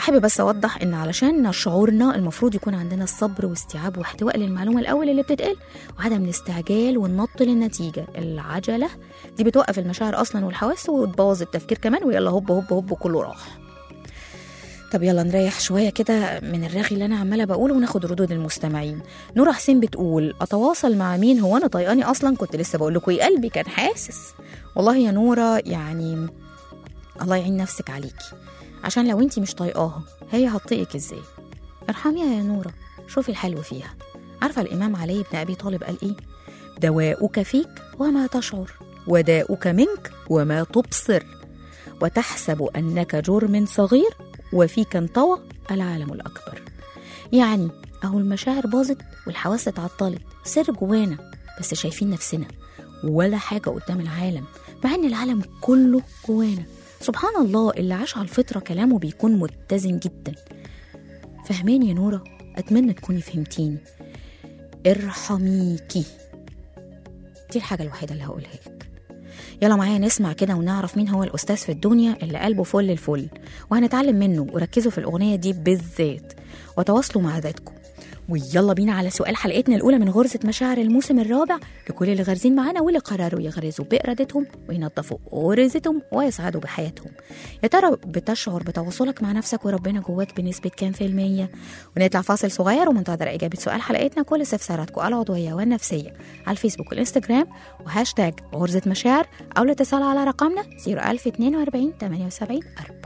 احب بس اوضح ان علشان شعورنا المفروض يكون عندنا الصبر واستيعاب واحتواء للمعلومه الاول اللي بتتقال وعدم الاستعجال والنط للنتيجه العجله دي بتوقف المشاعر اصلا والحواس وتبوظ التفكير كمان ويلا هوب هوب هوب كله راح طب يلا نريح شويه كده من الرغي اللي انا عماله بقوله وناخد ردود المستمعين نورة حسين بتقول اتواصل مع مين هو انا طايقاني اصلا كنت لسه بقول لكم يا قلبي كان حاسس والله يا نورة يعني الله يعين نفسك عليكي عشان لو انتي مش طايقاها هي هتطيقك ازاي ارحميها يا نورة شوفي الحلو فيها عارفة الإمام علي بن أبي طالب قال إيه دواؤك فيك وما تشعر وداؤك منك وما تبصر وتحسب أنك جرم صغير وفيك انطوى العالم الأكبر يعني أهو المشاعر باظت والحواس اتعطلت سر جوانا بس شايفين نفسنا ولا حاجة قدام العالم مع إن العالم كله جوانا سبحان الله اللي عاش على الفطرة كلامه بيكون متزن جدا فهماني يا نورة أتمنى تكوني فهمتيني ارحميكي دي الحاجة الوحيدة اللي هقولها لك يلا معايا نسمع كده ونعرف مين هو الأستاذ في الدنيا اللي قلبه فل الفل وهنتعلم منه وركزوا في الأغنية دي بالذات وتواصلوا مع ذاتكم ويلا بينا على سؤال حلقتنا الأولى من غرزة مشاعر الموسم الرابع لكل اللي غارزين معانا واللي قرروا يغرزوا بإرادتهم وينظفوا غرزتهم ويسعدوا بحياتهم يا ترى بتشعر بتواصلك مع نفسك وربنا جواك بنسبة كام في المية ونطلع فاصل صغير ومنتظر إجابة سؤال حلقتنا كل استفساراتكم العضوية والنفسية على الفيسبوك والإنستجرام وهاشتاج غرزة مشاعر أو الاتصال على رقمنا 01042 78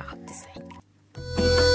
94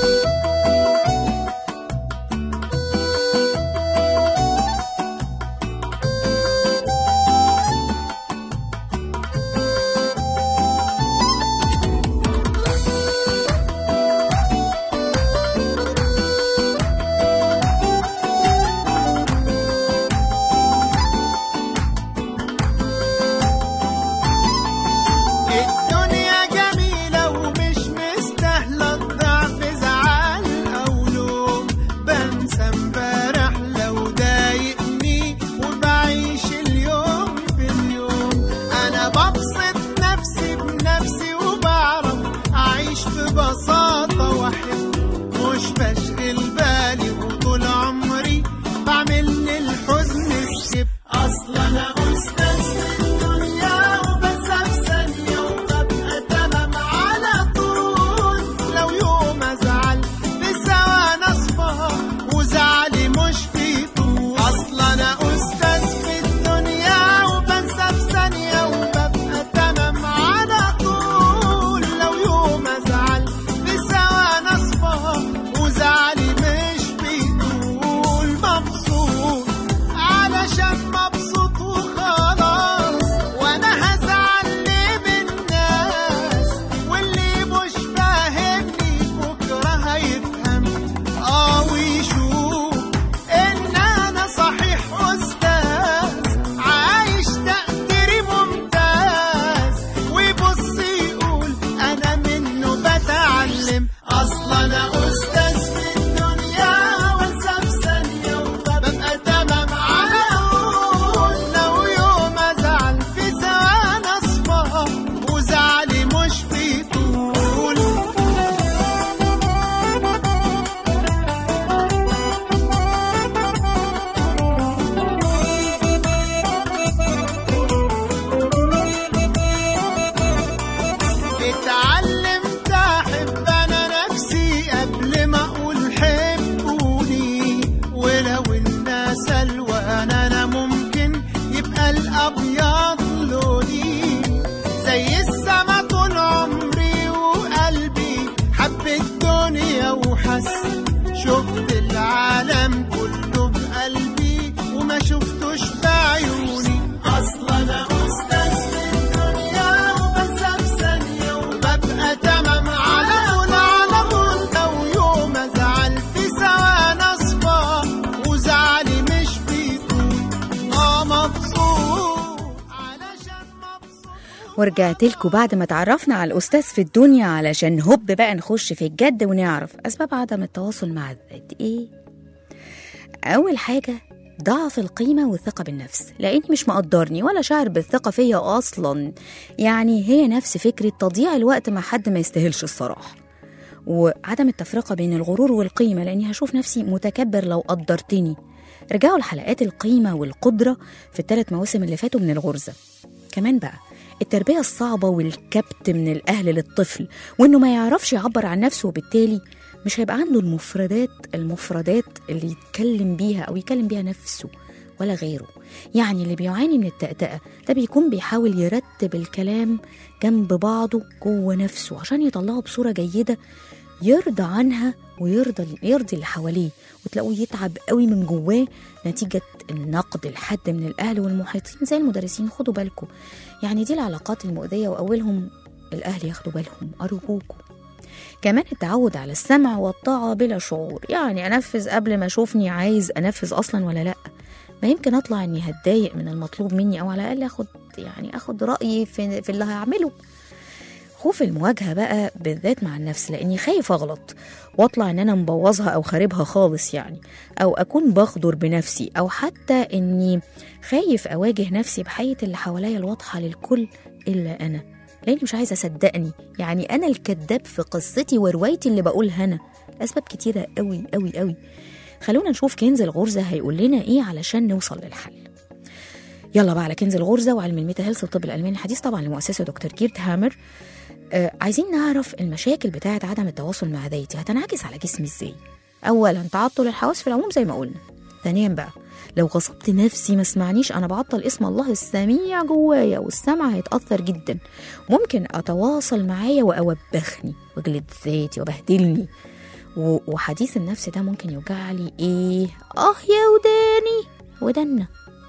الدنيا جميلة ومش مستاهلة الضعف زعل أو لوم بنسى امبارح لو ضايقني وبعيش اليوم في اليوم أنا ببسط نفسي بنفسي وبعرف أعيش ببساطة وأحب مش بشغل بالي وطول عمري بعمل للحزن سكيب أصلا أنا أستاذ في الدنيا وبنسى في ثانية وببقى تمام على طول لو يوم أزعل في ثواني أصفى وزعلي مش في طول أصلا أنا أستاذ في الدنيا وبنسى في ثانية وببقى تمام على طول لو يوم أزعل في ثواني أصفى وزعلي مش بيطول مبسوط علشان مبسوط وخلاص وانا هزعل ليه من الناس واللي مش فاهمني بكره هيفهم اه ويشوف ان انا صحيح استاذ عايش تقديري ممتاز ويبص يقول انا منه بتعلم اصلا انا استاذ في الدنيا وانسى في ثانيه وببقى تمام على طول لو يوم ازعل في ثواني اصفى وزعلي مش بيطول اتعلمت احب انا نفسي قبل ما اقول حبوني ولو الناس الوان انا ممكن يبقى الابيض لوني زي السما طول عمري وقلبي حب الدنيا وحس شفت العالم كله بقلبي وما شفتوش بعيوني اصلا انا استاذ في الدنيا وبنسى في ثانيه وببقى تمام على طول على طول لو يوم ازعل في ثواني اصفى وزعلي مش بيطول اه مبسوط علشان مبسوط ورجعت لكم بعد ما تعرفنا على الأستاذ في الدنيا علشان هوب بقى نخش في الجد ونعرف أسباب عدم التواصل مع الذات إيه؟ أول حاجة ضعف القيمة والثقة بالنفس لأني مش مقدرني ولا شاعر بالثقة فيا أصلا يعني هي نفس فكرة تضييع الوقت مع حد ما يستاهلش الصراحة وعدم التفرقة بين الغرور والقيمة لأني هشوف نفسي متكبر لو قدرتني رجعوا لحلقات القيمة والقدرة في الثلاث مواسم اللي فاتوا من الغرزة كمان بقى التربية الصعبة والكبت من الأهل للطفل وإنه ما يعرفش يعبر عن نفسه وبالتالي مش هيبقى عنده المفردات المفردات اللي يتكلم بيها أو يكلم بيها نفسه ولا غيره يعني اللي بيعاني من التأتأة ده بيكون بيحاول يرتب الكلام جنب بعضه جوه نفسه عشان يطلعه بصورة جيدة يرضى عنها ويرضى يرضي اللي حواليه وتلاقوه يتعب قوي من جواه نتيجة النقد الحاد من الأهل والمحيطين زي المدرسين خدوا بالكم يعني دي العلاقات المؤذية وأولهم الأهل ياخدوا بالهم أرجوكم كمان التعود على السمع والطاعة بلا شعور يعني أنفذ قبل ما أشوفني عايز أنفذ أصلا ولا لأ ما يمكن أطلع إني هتضايق من المطلوب مني أو على الأقل أخد يعني أخد رأيي في, في اللي هعمله خوف المواجهة بقى بالذات مع النفس لأني خايف أغلط وأطلع إن أنا مبوظها أو خاربها خالص يعني أو أكون بغدر بنفسي أو حتى إني خايف أواجه نفسي بحقيقة اللي حواليا الواضحة للكل إلا أنا لأني مش عايزة أصدقني يعني أنا الكذاب في قصتي وروايتي اللي بقولها أنا أسباب كتيرة قوي قوي قوي خلونا نشوف كنز الغرزة هيقول لنا إيه علشان نوصل للحل يلا بقى على كنز الغرزة وعلم الميتا هيلث والطب الألماني الحديث طبعا لمؤسسة دكتور جيرت هامر آه عايزين نعرف المشاكل بتاعة عدم التواصل مع ذاتي هتنعكس على جسمي ازاي أولا تعطل الحواس في العموم زي ما قلنا ثانيا بقى لو غصبت نفسي ما اسمعنيش انا بعطل اسم الله السميع جوايا والسمع هيتاثر جدا ممكن اتواصل معايا واوبخني واجلد ذاتي وبهدلني و- وحديث النفس ده ممكن يوجع لي ايه اه يا وداني ودنا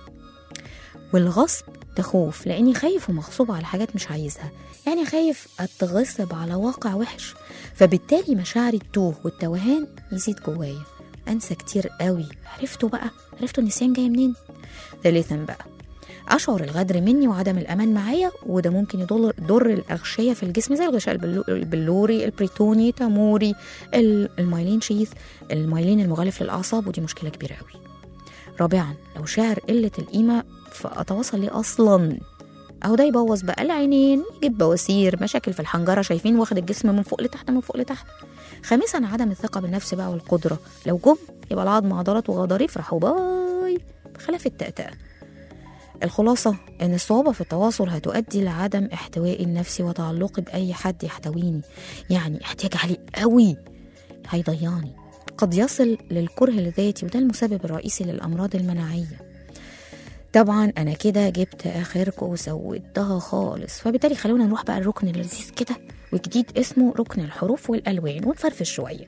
والغصب ده خوف لاني خايف ومغصوب على حاجات مش عايزها يعني خايف اتغصب على واقع وحش فبالتالي مشاعري التوه والتوهان يزيد جوايا انسى كتير قوي عرفتوا بقى عرفتوا النسيان جاي منين ثالثا بقى اشعر الغدر مني وعدم الامان معايا وده ممكن يضر ضر الاغشيه في الجسم زي الغشاء البلو- البلوري البريتوني تاموري ال- المايلين شيث المايلين المغلف للاعصاب ودي مشكله كبيره قوي رابعا لو شاعر قله القيمه فاتواصل ليه اصلا اهو ده يبوظ بقى العينين يجيب بواسير مشاكل في الحنجره شايفين واخد الجسم من فوق لتحت من فوق لتحت خامسا عدم الثقه بالنفس بقى والقدره لو جم يبقى العظم عضلات وغضاريف راحوا باي بخلاف التأتأة الخلاصة إن الصعوبة في التواصل هتؤدي لعدم احتوائي النفسي وتعلقي بأي حد يحتويني يعني احتياج عليه قوي هيضيعني قد يصل للكره لذاتي وده المسبب الرئيسي للأمراض المناعية طبعا أنا كده جبت آخركم وسودتها خالص فبالتالي خلونا نروح بقى الركن اللذيذ كده وجديد اسمه ركن الحروف والألوان ونفرفش شوية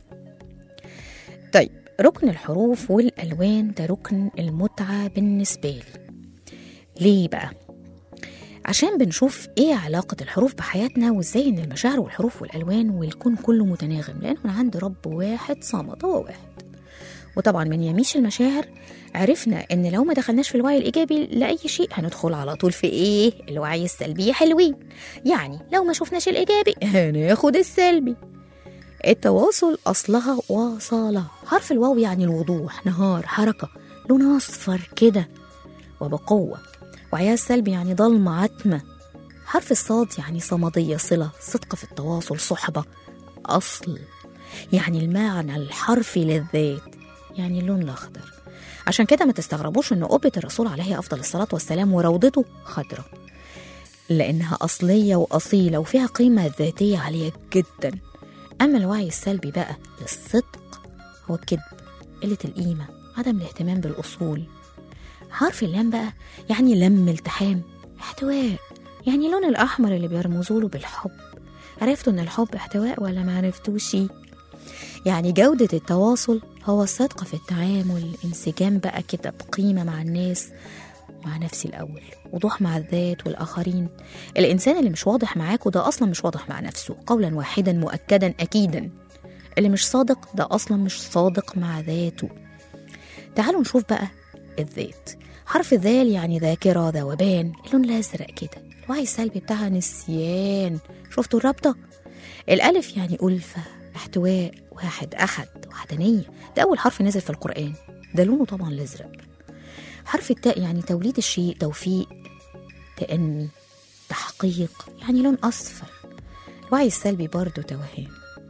طيب ركن الحروف والألوان ده ركن المتعة بالنسبة لي ليه بقى؟ عشان بنشوف ايه علاقة الحروف بحياتنا وازاي ان المشاعر والحروف والألوان والكون كله متناغم لأنه من عند رب واحد صمد هو واحد وطبعا من يميش المشاعر عرفنا ان لو ما دخلناش في الوعي الايجابي لاي شيء هندخل على طول في ايه الوعي السلبي حلوين يعني لو ما شفناش الايجابي هناخد السلبي التواصل اصلها وصالة حرف الواو يعني الوضوح نهار حركة لون اصفر كده وبقوة وعيها السلبي يعني ضلمة عتمة حرف الصاد يعني صمدية صلة صدق في التواصل صحبة أصل يعني المعنى الحرفي للذات يعني اللون الأخضر عشان كده ما تستغربوش ان قبة الرسول عليه أفضل الصلاة والسلام وروضته خضرة لأنها أصلية وأصيلة وفيها قيمة ذاتية عالية جدا أما الوعي السلبي بقى للصدق هو الكذب قلة القيمة عدم الاهتمام بالأصول حرف اللام بقى يعني لم التحام احتواء يعني اللون الأحمر اللي بيرمزوا له بالحب عرفتوا إن الحب احتواء ولا ما عرفتوش يعني جودة التواصل هو الصدق في التعامل انسجام بقى كده بقيمة مع الناس مع نفسي الأول وضوح مع الذات والآخرين الإنسان اللي مش واضح معاكوا ده أصلا مش واضح مع نفسه قولا واحدا مؤكدا أكيدا اللي مش صادق ده أصلا مش صادق مع ذاته تعالوا نشوف بقى الذات حرف الذال يعني ذاكرة ذوبان اللون الأزرق كده الوعي السلبي بتاعها نسيان شفتوا الرابطة الألف يعني ألفة احتواء واحد أحد وحدانية ده أول حرف نزل في القرآن ده لونه طبعا الأزرق حرف التاء يعني توليد الشيء توفيق تأني تحقيق يعني لون أصفر الوعي السلبي برضه توهان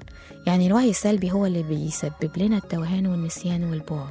يعني الوعي السلبي هو اللي بيسبب لنا التوهان والنسيان والبعد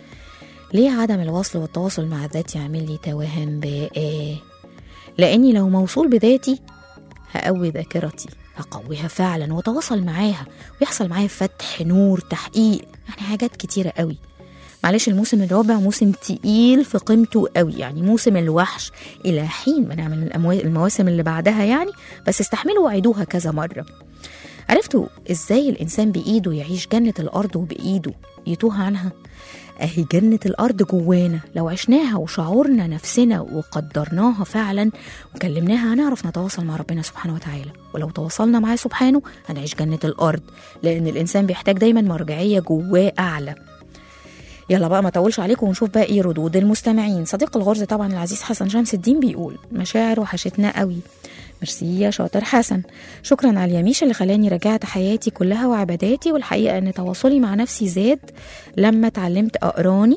ليه عدم الوصل والتواصل مع الذات يعمل لي توهان بقى لاني لو موصول بذاتي هقوي ذاكرتي هقويها فعلا واتواصل معاها ويحصل معايا فتح نور تحقيق يعني حاجات كتيرة قوي معلش الموسم الرابع موسم تقيل في قيمته قوي يعني موسم الوحش إلى حين ما نعمل الأموا- المواسم اللي بعدها يعني بس استحملوا وعيدوها كذا مرة عرفتوا ازاي الإنسان بإيده يعيش جنة الأرض وبإيده يتوه عنها أهي جنة الأرض جوانا لو عشناها وشعورنا نفسنا وقدرناها فعلا وكلمناها هنعرف نتواصل مع ربنا سبحانه وتعالى ولو تواصلنا معاه سبحانه هنعيش جنة الأرض لأن الإنسان بيحتاج دايما مرجعية جواه أعلى يلا بقى ما اطولش عليكم ونشوف بقى ايه ردود المستمعين صديق الغرز طبعا العزيز حسن شمس الدين بيقول مشاعر وحشتنا قوي ميرسي يا شاطر حسن شكرا على اليميش اللي خلاني رجعت حياتي كلها وعباداتي والحقيقه ان تواصلي مع نفسي زاد لما اتعلمت اقراني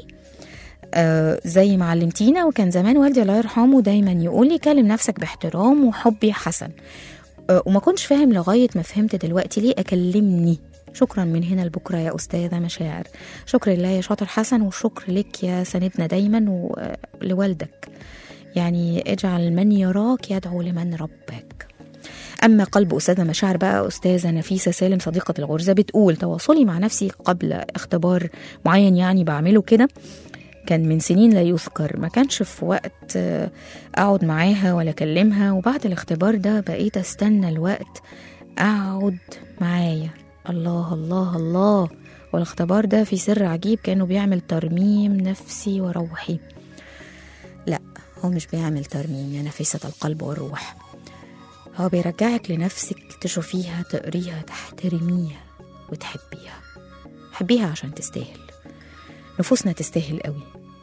آه زي ما علمتينا وكان زمان والدي الله يرحمه دايما يقول لي كلم نفسك باحترام وحب يا حسن آه وما كنتش فاهم لغايه ما فهمت دلوقتي ليه اكلمني شكرا من هنا لبكره يا استاذه مشاعر شكر لله يا شاطر حسن وشكر لك يا سندنا دايما ولوالدك يعني اجعل من يراك يدعو لمن ربك أما قلب أستاذة مشاعر بقى أستاذة نفيسة سالم صديقة الغرزة بتقول تواصلي مع نفسي قبل اختبار معين يعني بعمله كده كان من سنين لا يذكر ما كانش في وقت آه، أقعد معاها ولا أكلمها وبعد الاختبار ده بقيت أستنى الوقت أقعد معايا الله الله الله والاختبار ده في سر عجيب كأنه بيعمل ترميم نفسي وروحي لا هو مش بيعمل ترميم يا نفيسة القلب والروح هو بيرجعك لنفسك تشوفيها تقريها تحترميها وتحبيها حبيها عشان تستاهل نفوسنا تستاهل قوي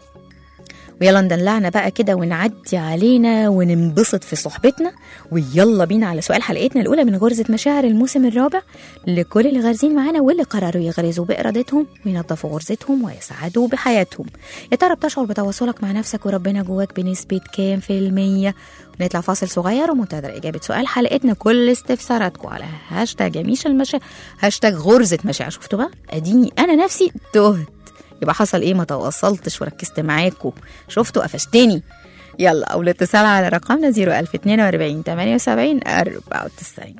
ويلا ندلعنا بقى كده ونعدي علينا وننبسط في صحبتنا ويلا بينا على سؤال حلقتنا الأولى من غرزة مشاعر الموسم الرابع لكل اللي غارزين معانا واللي قرروا يغرزوا بإرادتهم وينظفوا غرزتهم ويسعدوا بحياتهم يا ترى بتشعر بتواصلك مع نفسك وربنا جواك بنسبة كام في المية نطلع فاصل صغير ومنتظر إجابة سؤال حلقتنا كل استفساراتكم على هاشتاج يميش المشاعر هاشتاج غرزة مشاعر شفتوا بقى أديني أنا نفسي تهت يبقى حصل ايه ما تواصلتش وركزت معاكم شفتوا قفشتني يلا او الاتصال على رقمنا 01042 78 94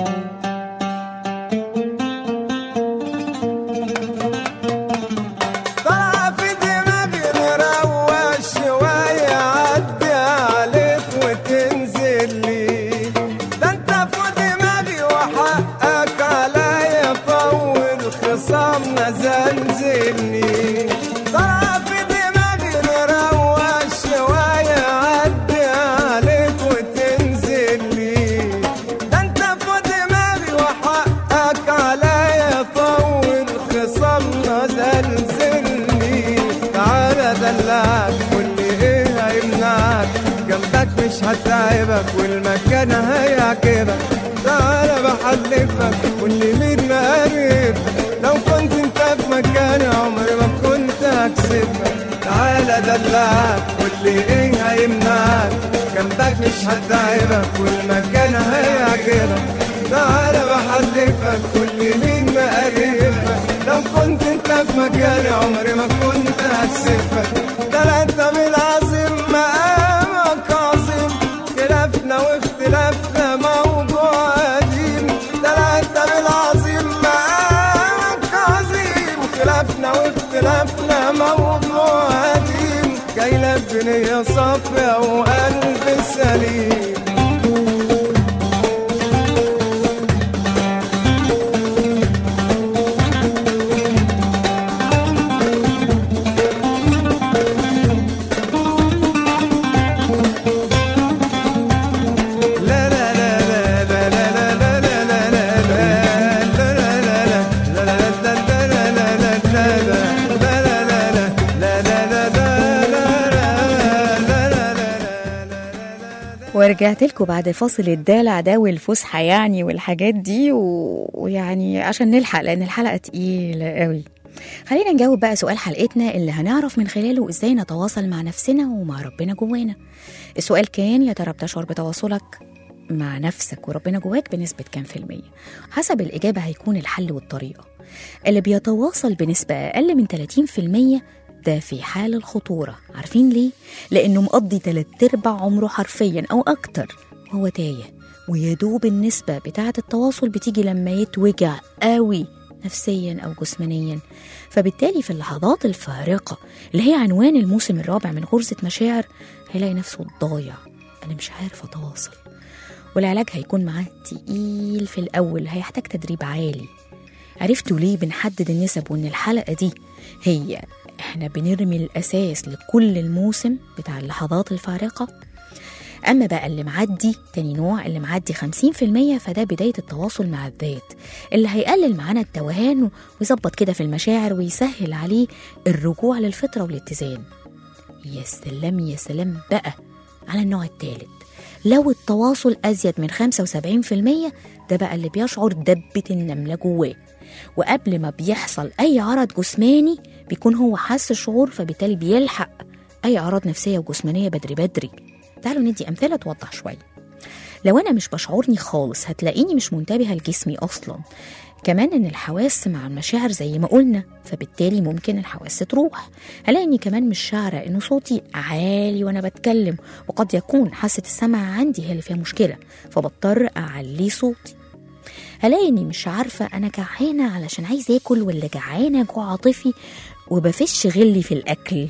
طلع في دماغي نروق شوية عدي عليك وتنزل لي ده انت في دماغي وحقك عليا طول خصامنا زلزلني طلع في دماغي نروق شوية عدي عليك وتنزل لي ده انت في دماغي وحقك عليا طول خصامنا زلزلني تعالى دلعك واللي ايه هيمنعك جنبك مش هتعبك والمكان هيعجبك تعالى بحلفك واللي مين مقرب لو كنت انت في مكاني عمري ما كنت هكسبك تعالى دلعك واللي ايه هيمنعك جنبك مش هتعبك والمكان هيعجبك تعالى بحلفك واللي مين مقربك لو كنت انت في مكاني عمري ما كنت هكسفك ده لا انت بالعظيم مقامك عظيم خلافنا واختلافنا موضوع قديم ده لا انت بالعظيم مقامك عظيم خلافنا واختلافنا موضوع قديم جاي لك بنية صافية وقلب سليم لا لا لا لا لا لا لا لا لا لا لا ورجعت لكم بعد فاصل الدلع ده والفسحة يعني والحاجات دي و- ويعني عشان نلحق لأن الحلقة تقيلة قوي خلينا نجاوب بقى سؤال حلقتنا اللي هنعرف من خلاله ازاي نتواصل مع نفسنا ومع ربنا جوانا السؤال كان يا ترى بتشعر بتواصلك مع نفسك وربنا جواك بنسبة كام في المية حسب الإجابة هيكون الحل والطريقة اللي بيتواصل بنسبة أقل من 30% ده في حال الخطورة عارفين ليه؟ لأنه مقضي تلات أرباع عمره حرفيا أو أكتر وهو تايه ويدوب النسبة بتاعة التواصل بتيجي لما يتوجع قوي نفسيا أو جسمانيا فبالتالي في اللحظات الفارقة اللي هي عنوان الموسم الرابع من غرزة مشاعر هيلاقي نفسه ضايع أنا مش عارف أتواصل والعلاج هيكون معاه تقيل في الأول هيحتاج تدريب عالي عرفتوا ليه بنحدد النسب وإن الحلقة دي هي إحنا بنرمي الأساس لكل الموسم بتاع اللحظات الفارقة أما بقى اللي معدي تاني نوع اللي معدي 50% فده بداية التواصل مع الذات اللي هيقلل معانا التوهان ويظبط كده في المشاعر ويسهل عليه الرجوع للفطرة والاتزان يا سلام يا سلام بقى على النوع الثالث لو التواصل أزيد من 75% ده بقى اللي بيشعر دبة النملة جواه وقبل ما بيحصل أي عرض جسماني بيكون هو حس الشعور فبالتالي بيلحق أي أعراض نفسية وجسمانية بدري بدري تعالوا ندي أمثلة توضح شوية لو أنا مش بشعرني خالص هتلاقيني مش منتبهة لجسمي أصلا كمان ان الحواس مع المشاعر زي ما قلنا فبالتالي ممكن الحواس تروح هلاقي اني كمان مش شعره ان صوتي عالي وانا بتكلم وقد يكون حاسه السمع عندي هي اللي فيها مشكله فبضطر اعلي صوتي هلاقي اني مش عارفه انا جعانه علشان عايز اكل ولا جعانه جوع عاطفي وبفش غلي في الاكل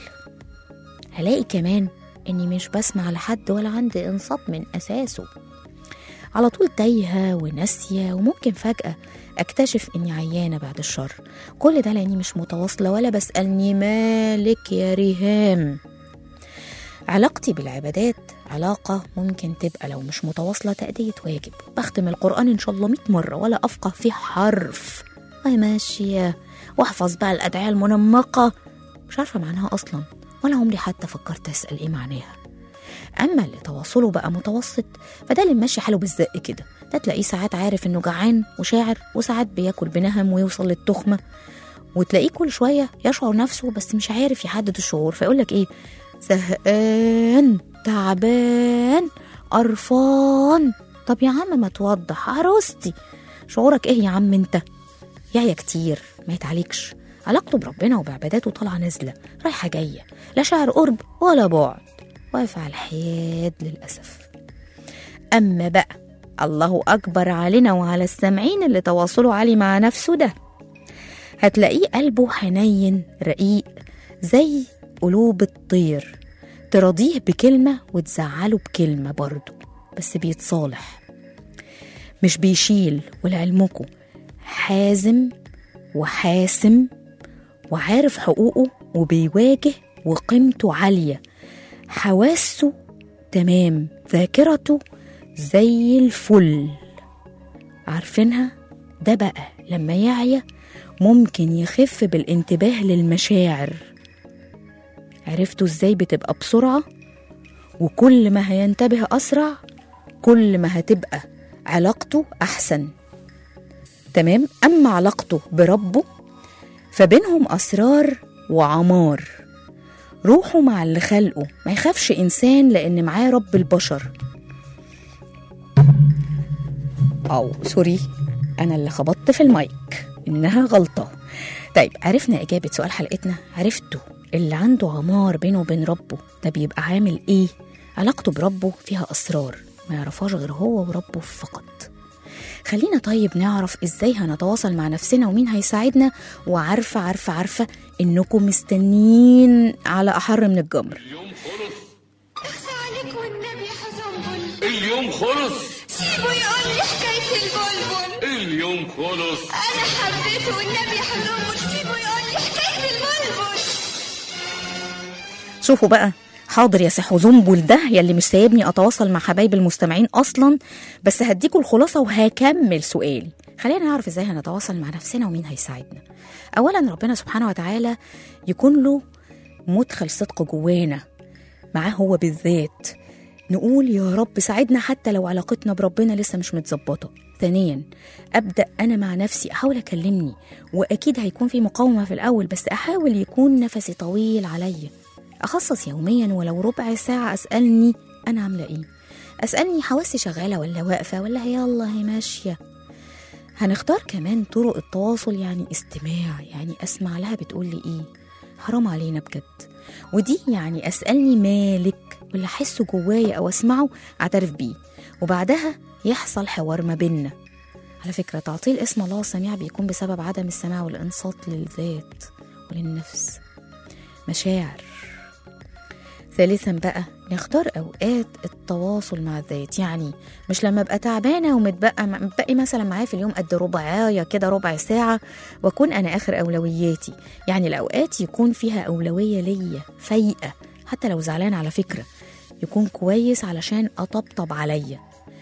هلاقي كمان اني مش بسمع لحد ولا عندي انصات من اساسه على طول تايهه وناسيه وممكن فجاه اكتشف اني عيانه بعد الشر كل ده لاني مش متواصله ولا بسالني مالك يا ريهام علاقتي بالعبادات علاقة ممكن تبقى لو مش متواصلة تأدية واجب بختم القرآن إن شاء الله 100 مرة ولا أفقه فيه حرف وهي ماشية وأحفظ بقى الأدعية المنمقة مش عارفة معناها أصلا ولا عمري حتى فكرت أسأل إيه معناها أما اللي تواصله بقى متوسط فده اللي ماشي حاله بالزق كده ده تلاقيه ساعات عارف إنه جعان وشاعر وساعات بياكل بنهم ويوصل للتخمة وتلاقيه كل شوية يشعر نفسه بس مش عارف يحدد الشعور فيقولك إيه زهقان تعبان قرفان طب يا عم ما توضح عروستي شعورك ايه يا عم انت يعيا كتير ما يتعالجش علاقته بربنا وبعباداته طالعه نازله رايحه جايه لا شعر قرب ولا بعد واقف على الحياد للاسف اما بقى الله اكبر علينا وعلى السامعين اللي تواصلوا عالي مع نفسه ده هتلاقيه قلبه حنين رقيق زي قلوب الطير تراضيه بكلمة وتزعله بكلمة برضه بس بيتصالح مش بيشيل ولعلمكم حازم وحاسم وعارف حقوقه وبيواجه وقيمته عالية حواسه تمام ذاكرته زي الفل عارفينها ده بقى لما يعيا ممكن يخف بالانتباه للمشاعر عرفتوا ازاي بتبقى بسرعة وكل ما هينتبه أسرع كل ما هتبقى علاقته أحسن تمام أما علاقته بربه فبينهم أسرار وعمار روحه مع اللي خلقه ما يخافش إنسان لأن معاه رب البشر أو سوري أنا اللي خبطت في المايك إنها غلطة طيب عرفنا إجابة سؤال حلقتنا عرفتوا اللي عنده عمار بينه وبين ربه ده بيبقى عامل إيه علاقته بربه فيها أسرار ما يعرفهاش غير هو وربه فقط خلينا طيب نعرف ازاي هنتواصل مع نفسنا ومين هيساعدنا وعارفة عارفة عارفة انكم مستنيين على احر من الجمر اخفى عليك والنبي حزنبل اليوم خلص سيبه يقول لي حكاية البلبل اليوم خلص أنا حبيته والنبي حزنبل سيبه يقول لي حكاية البلبل شوفوا بقى حاضر يا سحو زنبل ده يلي مش سايبني اتواصل مع حبايبي المستمعين اصلا بس هديكوا الخلاصه وهكمل سؤالي خلينا نعرف ازاي هنتواصل مع نفسنا ومين هيساعدنا اولا ربنا سبحانه وتعالى يكون له مدخل صدق جوانا معاه هو بالذات نقول يا رب ساعدنا حتى لو علاقتنا بربنا لسه مش متظبطه ثانيا ابدا انا مع نفسي احاول اكلمني واكيد هيكون في مقاومه في الاول بس احاول يكون نفسي طويل عليا اخصص يوميا ولو ربع ساعه اسالني انا عامله ايه أسألني حواسي شغالة ولا واقفة ولا هي يلا هي ماشية هنختار كمان طرق التواصل يعني استماع يعني أسمع لها بتقول لي إيه حرام علينا بجد ودي يعني أسألني مالك واللي أحسه جوايا أو أسمعه أعترف بيه وبعدها يحصل حوار ما بيننا على فكرة تعطيل اسم الله السميع بيكون بسبب عدم السماع والإنصات للذات وللنفس مشاعر ثالثا بقى نختار اوقات التواصل مع الذات يعني مش لما ابقى تعبانه ومتبقى متبقي مثلا معايا في اليوم قد ربعايه كده ربع ساعه واكون انا اخر اولوياتي يعني الاوقات يكون فيها اولويه ليا فايقه حتى لو زعلان على فكره يكون كويس علشان اطبطب عليا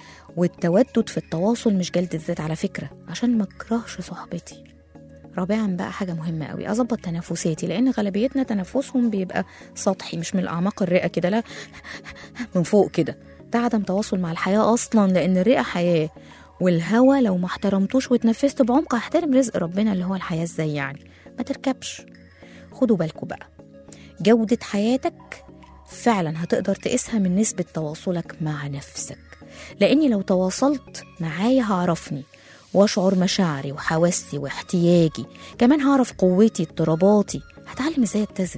والتودد في التواصل مش جلد الذات على فكره عشان ما اكرهش صحبتي رابعا بقى حاجة مهمة قوي أظبط تنفساتي لأن غالبيتنا تنفسهم بيبقى سطحي مش من أعماق الرئة كده لا من فوق كده ده عدم تواصل مع الحياة أصلا لأن الرئة حياة والهوا لو ما احترمتوش وتنفست بعمق هحترم رزق ربنا اللي هو الحياة ازاي يعني ما تركبش خدوا بالكم بقى جودة حياتك فعلا هتقدر تقيسها من نسبة تواصلك مع نفسك لأني لو تواصلت معايا هعرفني واشعر مشاعري وحواسي واحتياجي كمان هعرف قوتي اضطراباتي هتعلم ازاي اتزن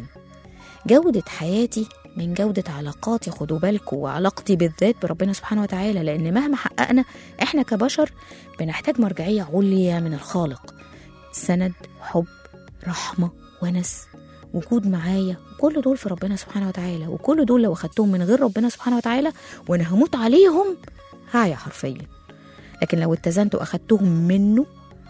جودة حياتي من جودة علاقاتي خدوا بالكم وعلاقتي بالذات بربنا سبحانه وتعالى لأن مهما حققنا إحنا كبشر بنحتاج مرجعية عليا من الخالق سند حب رحمة ونس وجود معايا كل دول في ربنا سبحانه وتعالى وكل دول لو أخدتهم من غير ربنا سبحانه وتعالى وأنا هموت عليهم هايا حرفيا لكن لو اتزنت واخدتهم منه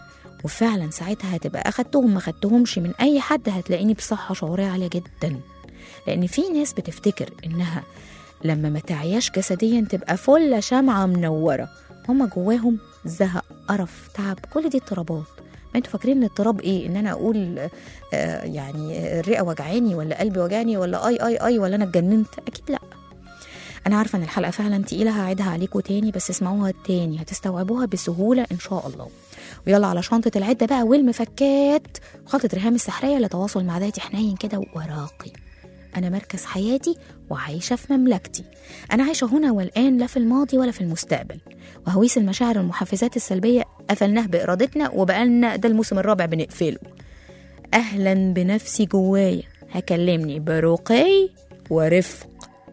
وفعلا ساعتها هتبقى اخدتهم ما اخدتهمش من اي حد هتلاقيني بصحه شعوريه عاليه جدا لان في ناس بتفتكر انها لما ما تعياش جسديا تبقى فله شمعه منوره هما جواهم زهق قرف تعب كل دي اضطرابات ما انتوا فاكرين ان الاضطراب ايه ان انا اقول آه يعني الرئه وجعاني ولا قلبي وجعني ولا اي اي اي ولا انا اتجننت اكيد لا انا عارفه ان الحلقه فعلا تقيله هعيدها عليكم تاني بس اسمعوها تاني هتستوعبوها بسهوله ان شاء الله ويلا على شنطه العده بقى والمفكات وخلطه ريهام السحريه لتواصل مع ذاتي حنين كده وراقي انا مركز حياتي وعايشه في مملكتي انا عايشه هنا والان لا في الماضي ولا في المستقبل وهويس المشاعر والمحفزات السلبيه قفلناه بارادتنا وبقالنا ده الموسم الرابع بنقفله اهلا بنفسي جوايا هكلمني برقي ورفق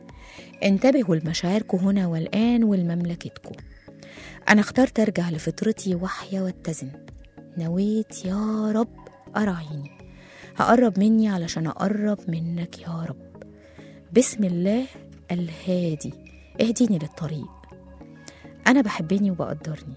انتبهوا لمشاعركم هنا والآن ولمملكتكم أنا اخترت أرجع لفطرتي وحيا واتزن نويت يا رب أراعيني هقرب مني علشان أقرب منك يا رب بسم الله الهادي اهديني للطريق أنا بحبني وبقدرني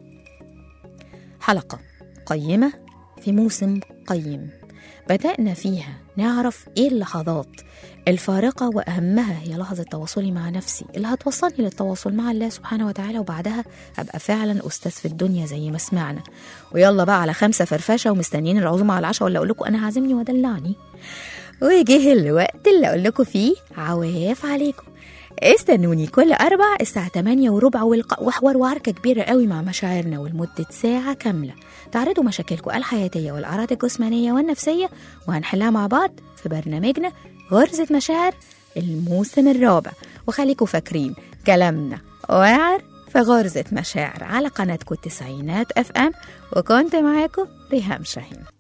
حلقة قيمة في موسم قيم بدأنا فيها نعرف إيه اللحظات الفارقة وأهمها هي لحظة تواصلي مع نفسي اللي هتوصلني للتواصل مع الله سبحانه وتعالى وبعدها أبقى فعلا أستاذ في الدنيا زي ما سمعنا ويلا بقى على خمسة فرفشة ومستنيين العزومة على العشاء ولا أقول لكم أنا عازمني ودلعني وجه الوقت اللي أقول لكم فيه عواف عليكم استنوني كل أربع الساعة 8 وربع والق- وحوار وعركة كبيرة قوي مع مشاعرنا ولمدة ساعة كاملة تعرضوا مشاكلكم الحياتية والأعراض الجسمانية والنفسية وهنحلها مع بعض في برنامجنا غرزة مشاعر الموسم الرابع وخليكم فاكرين كلامنا واعر في غرزة مشاعر على قناتكم التسعينات اف ام وكنت معاكم ريهام شاهين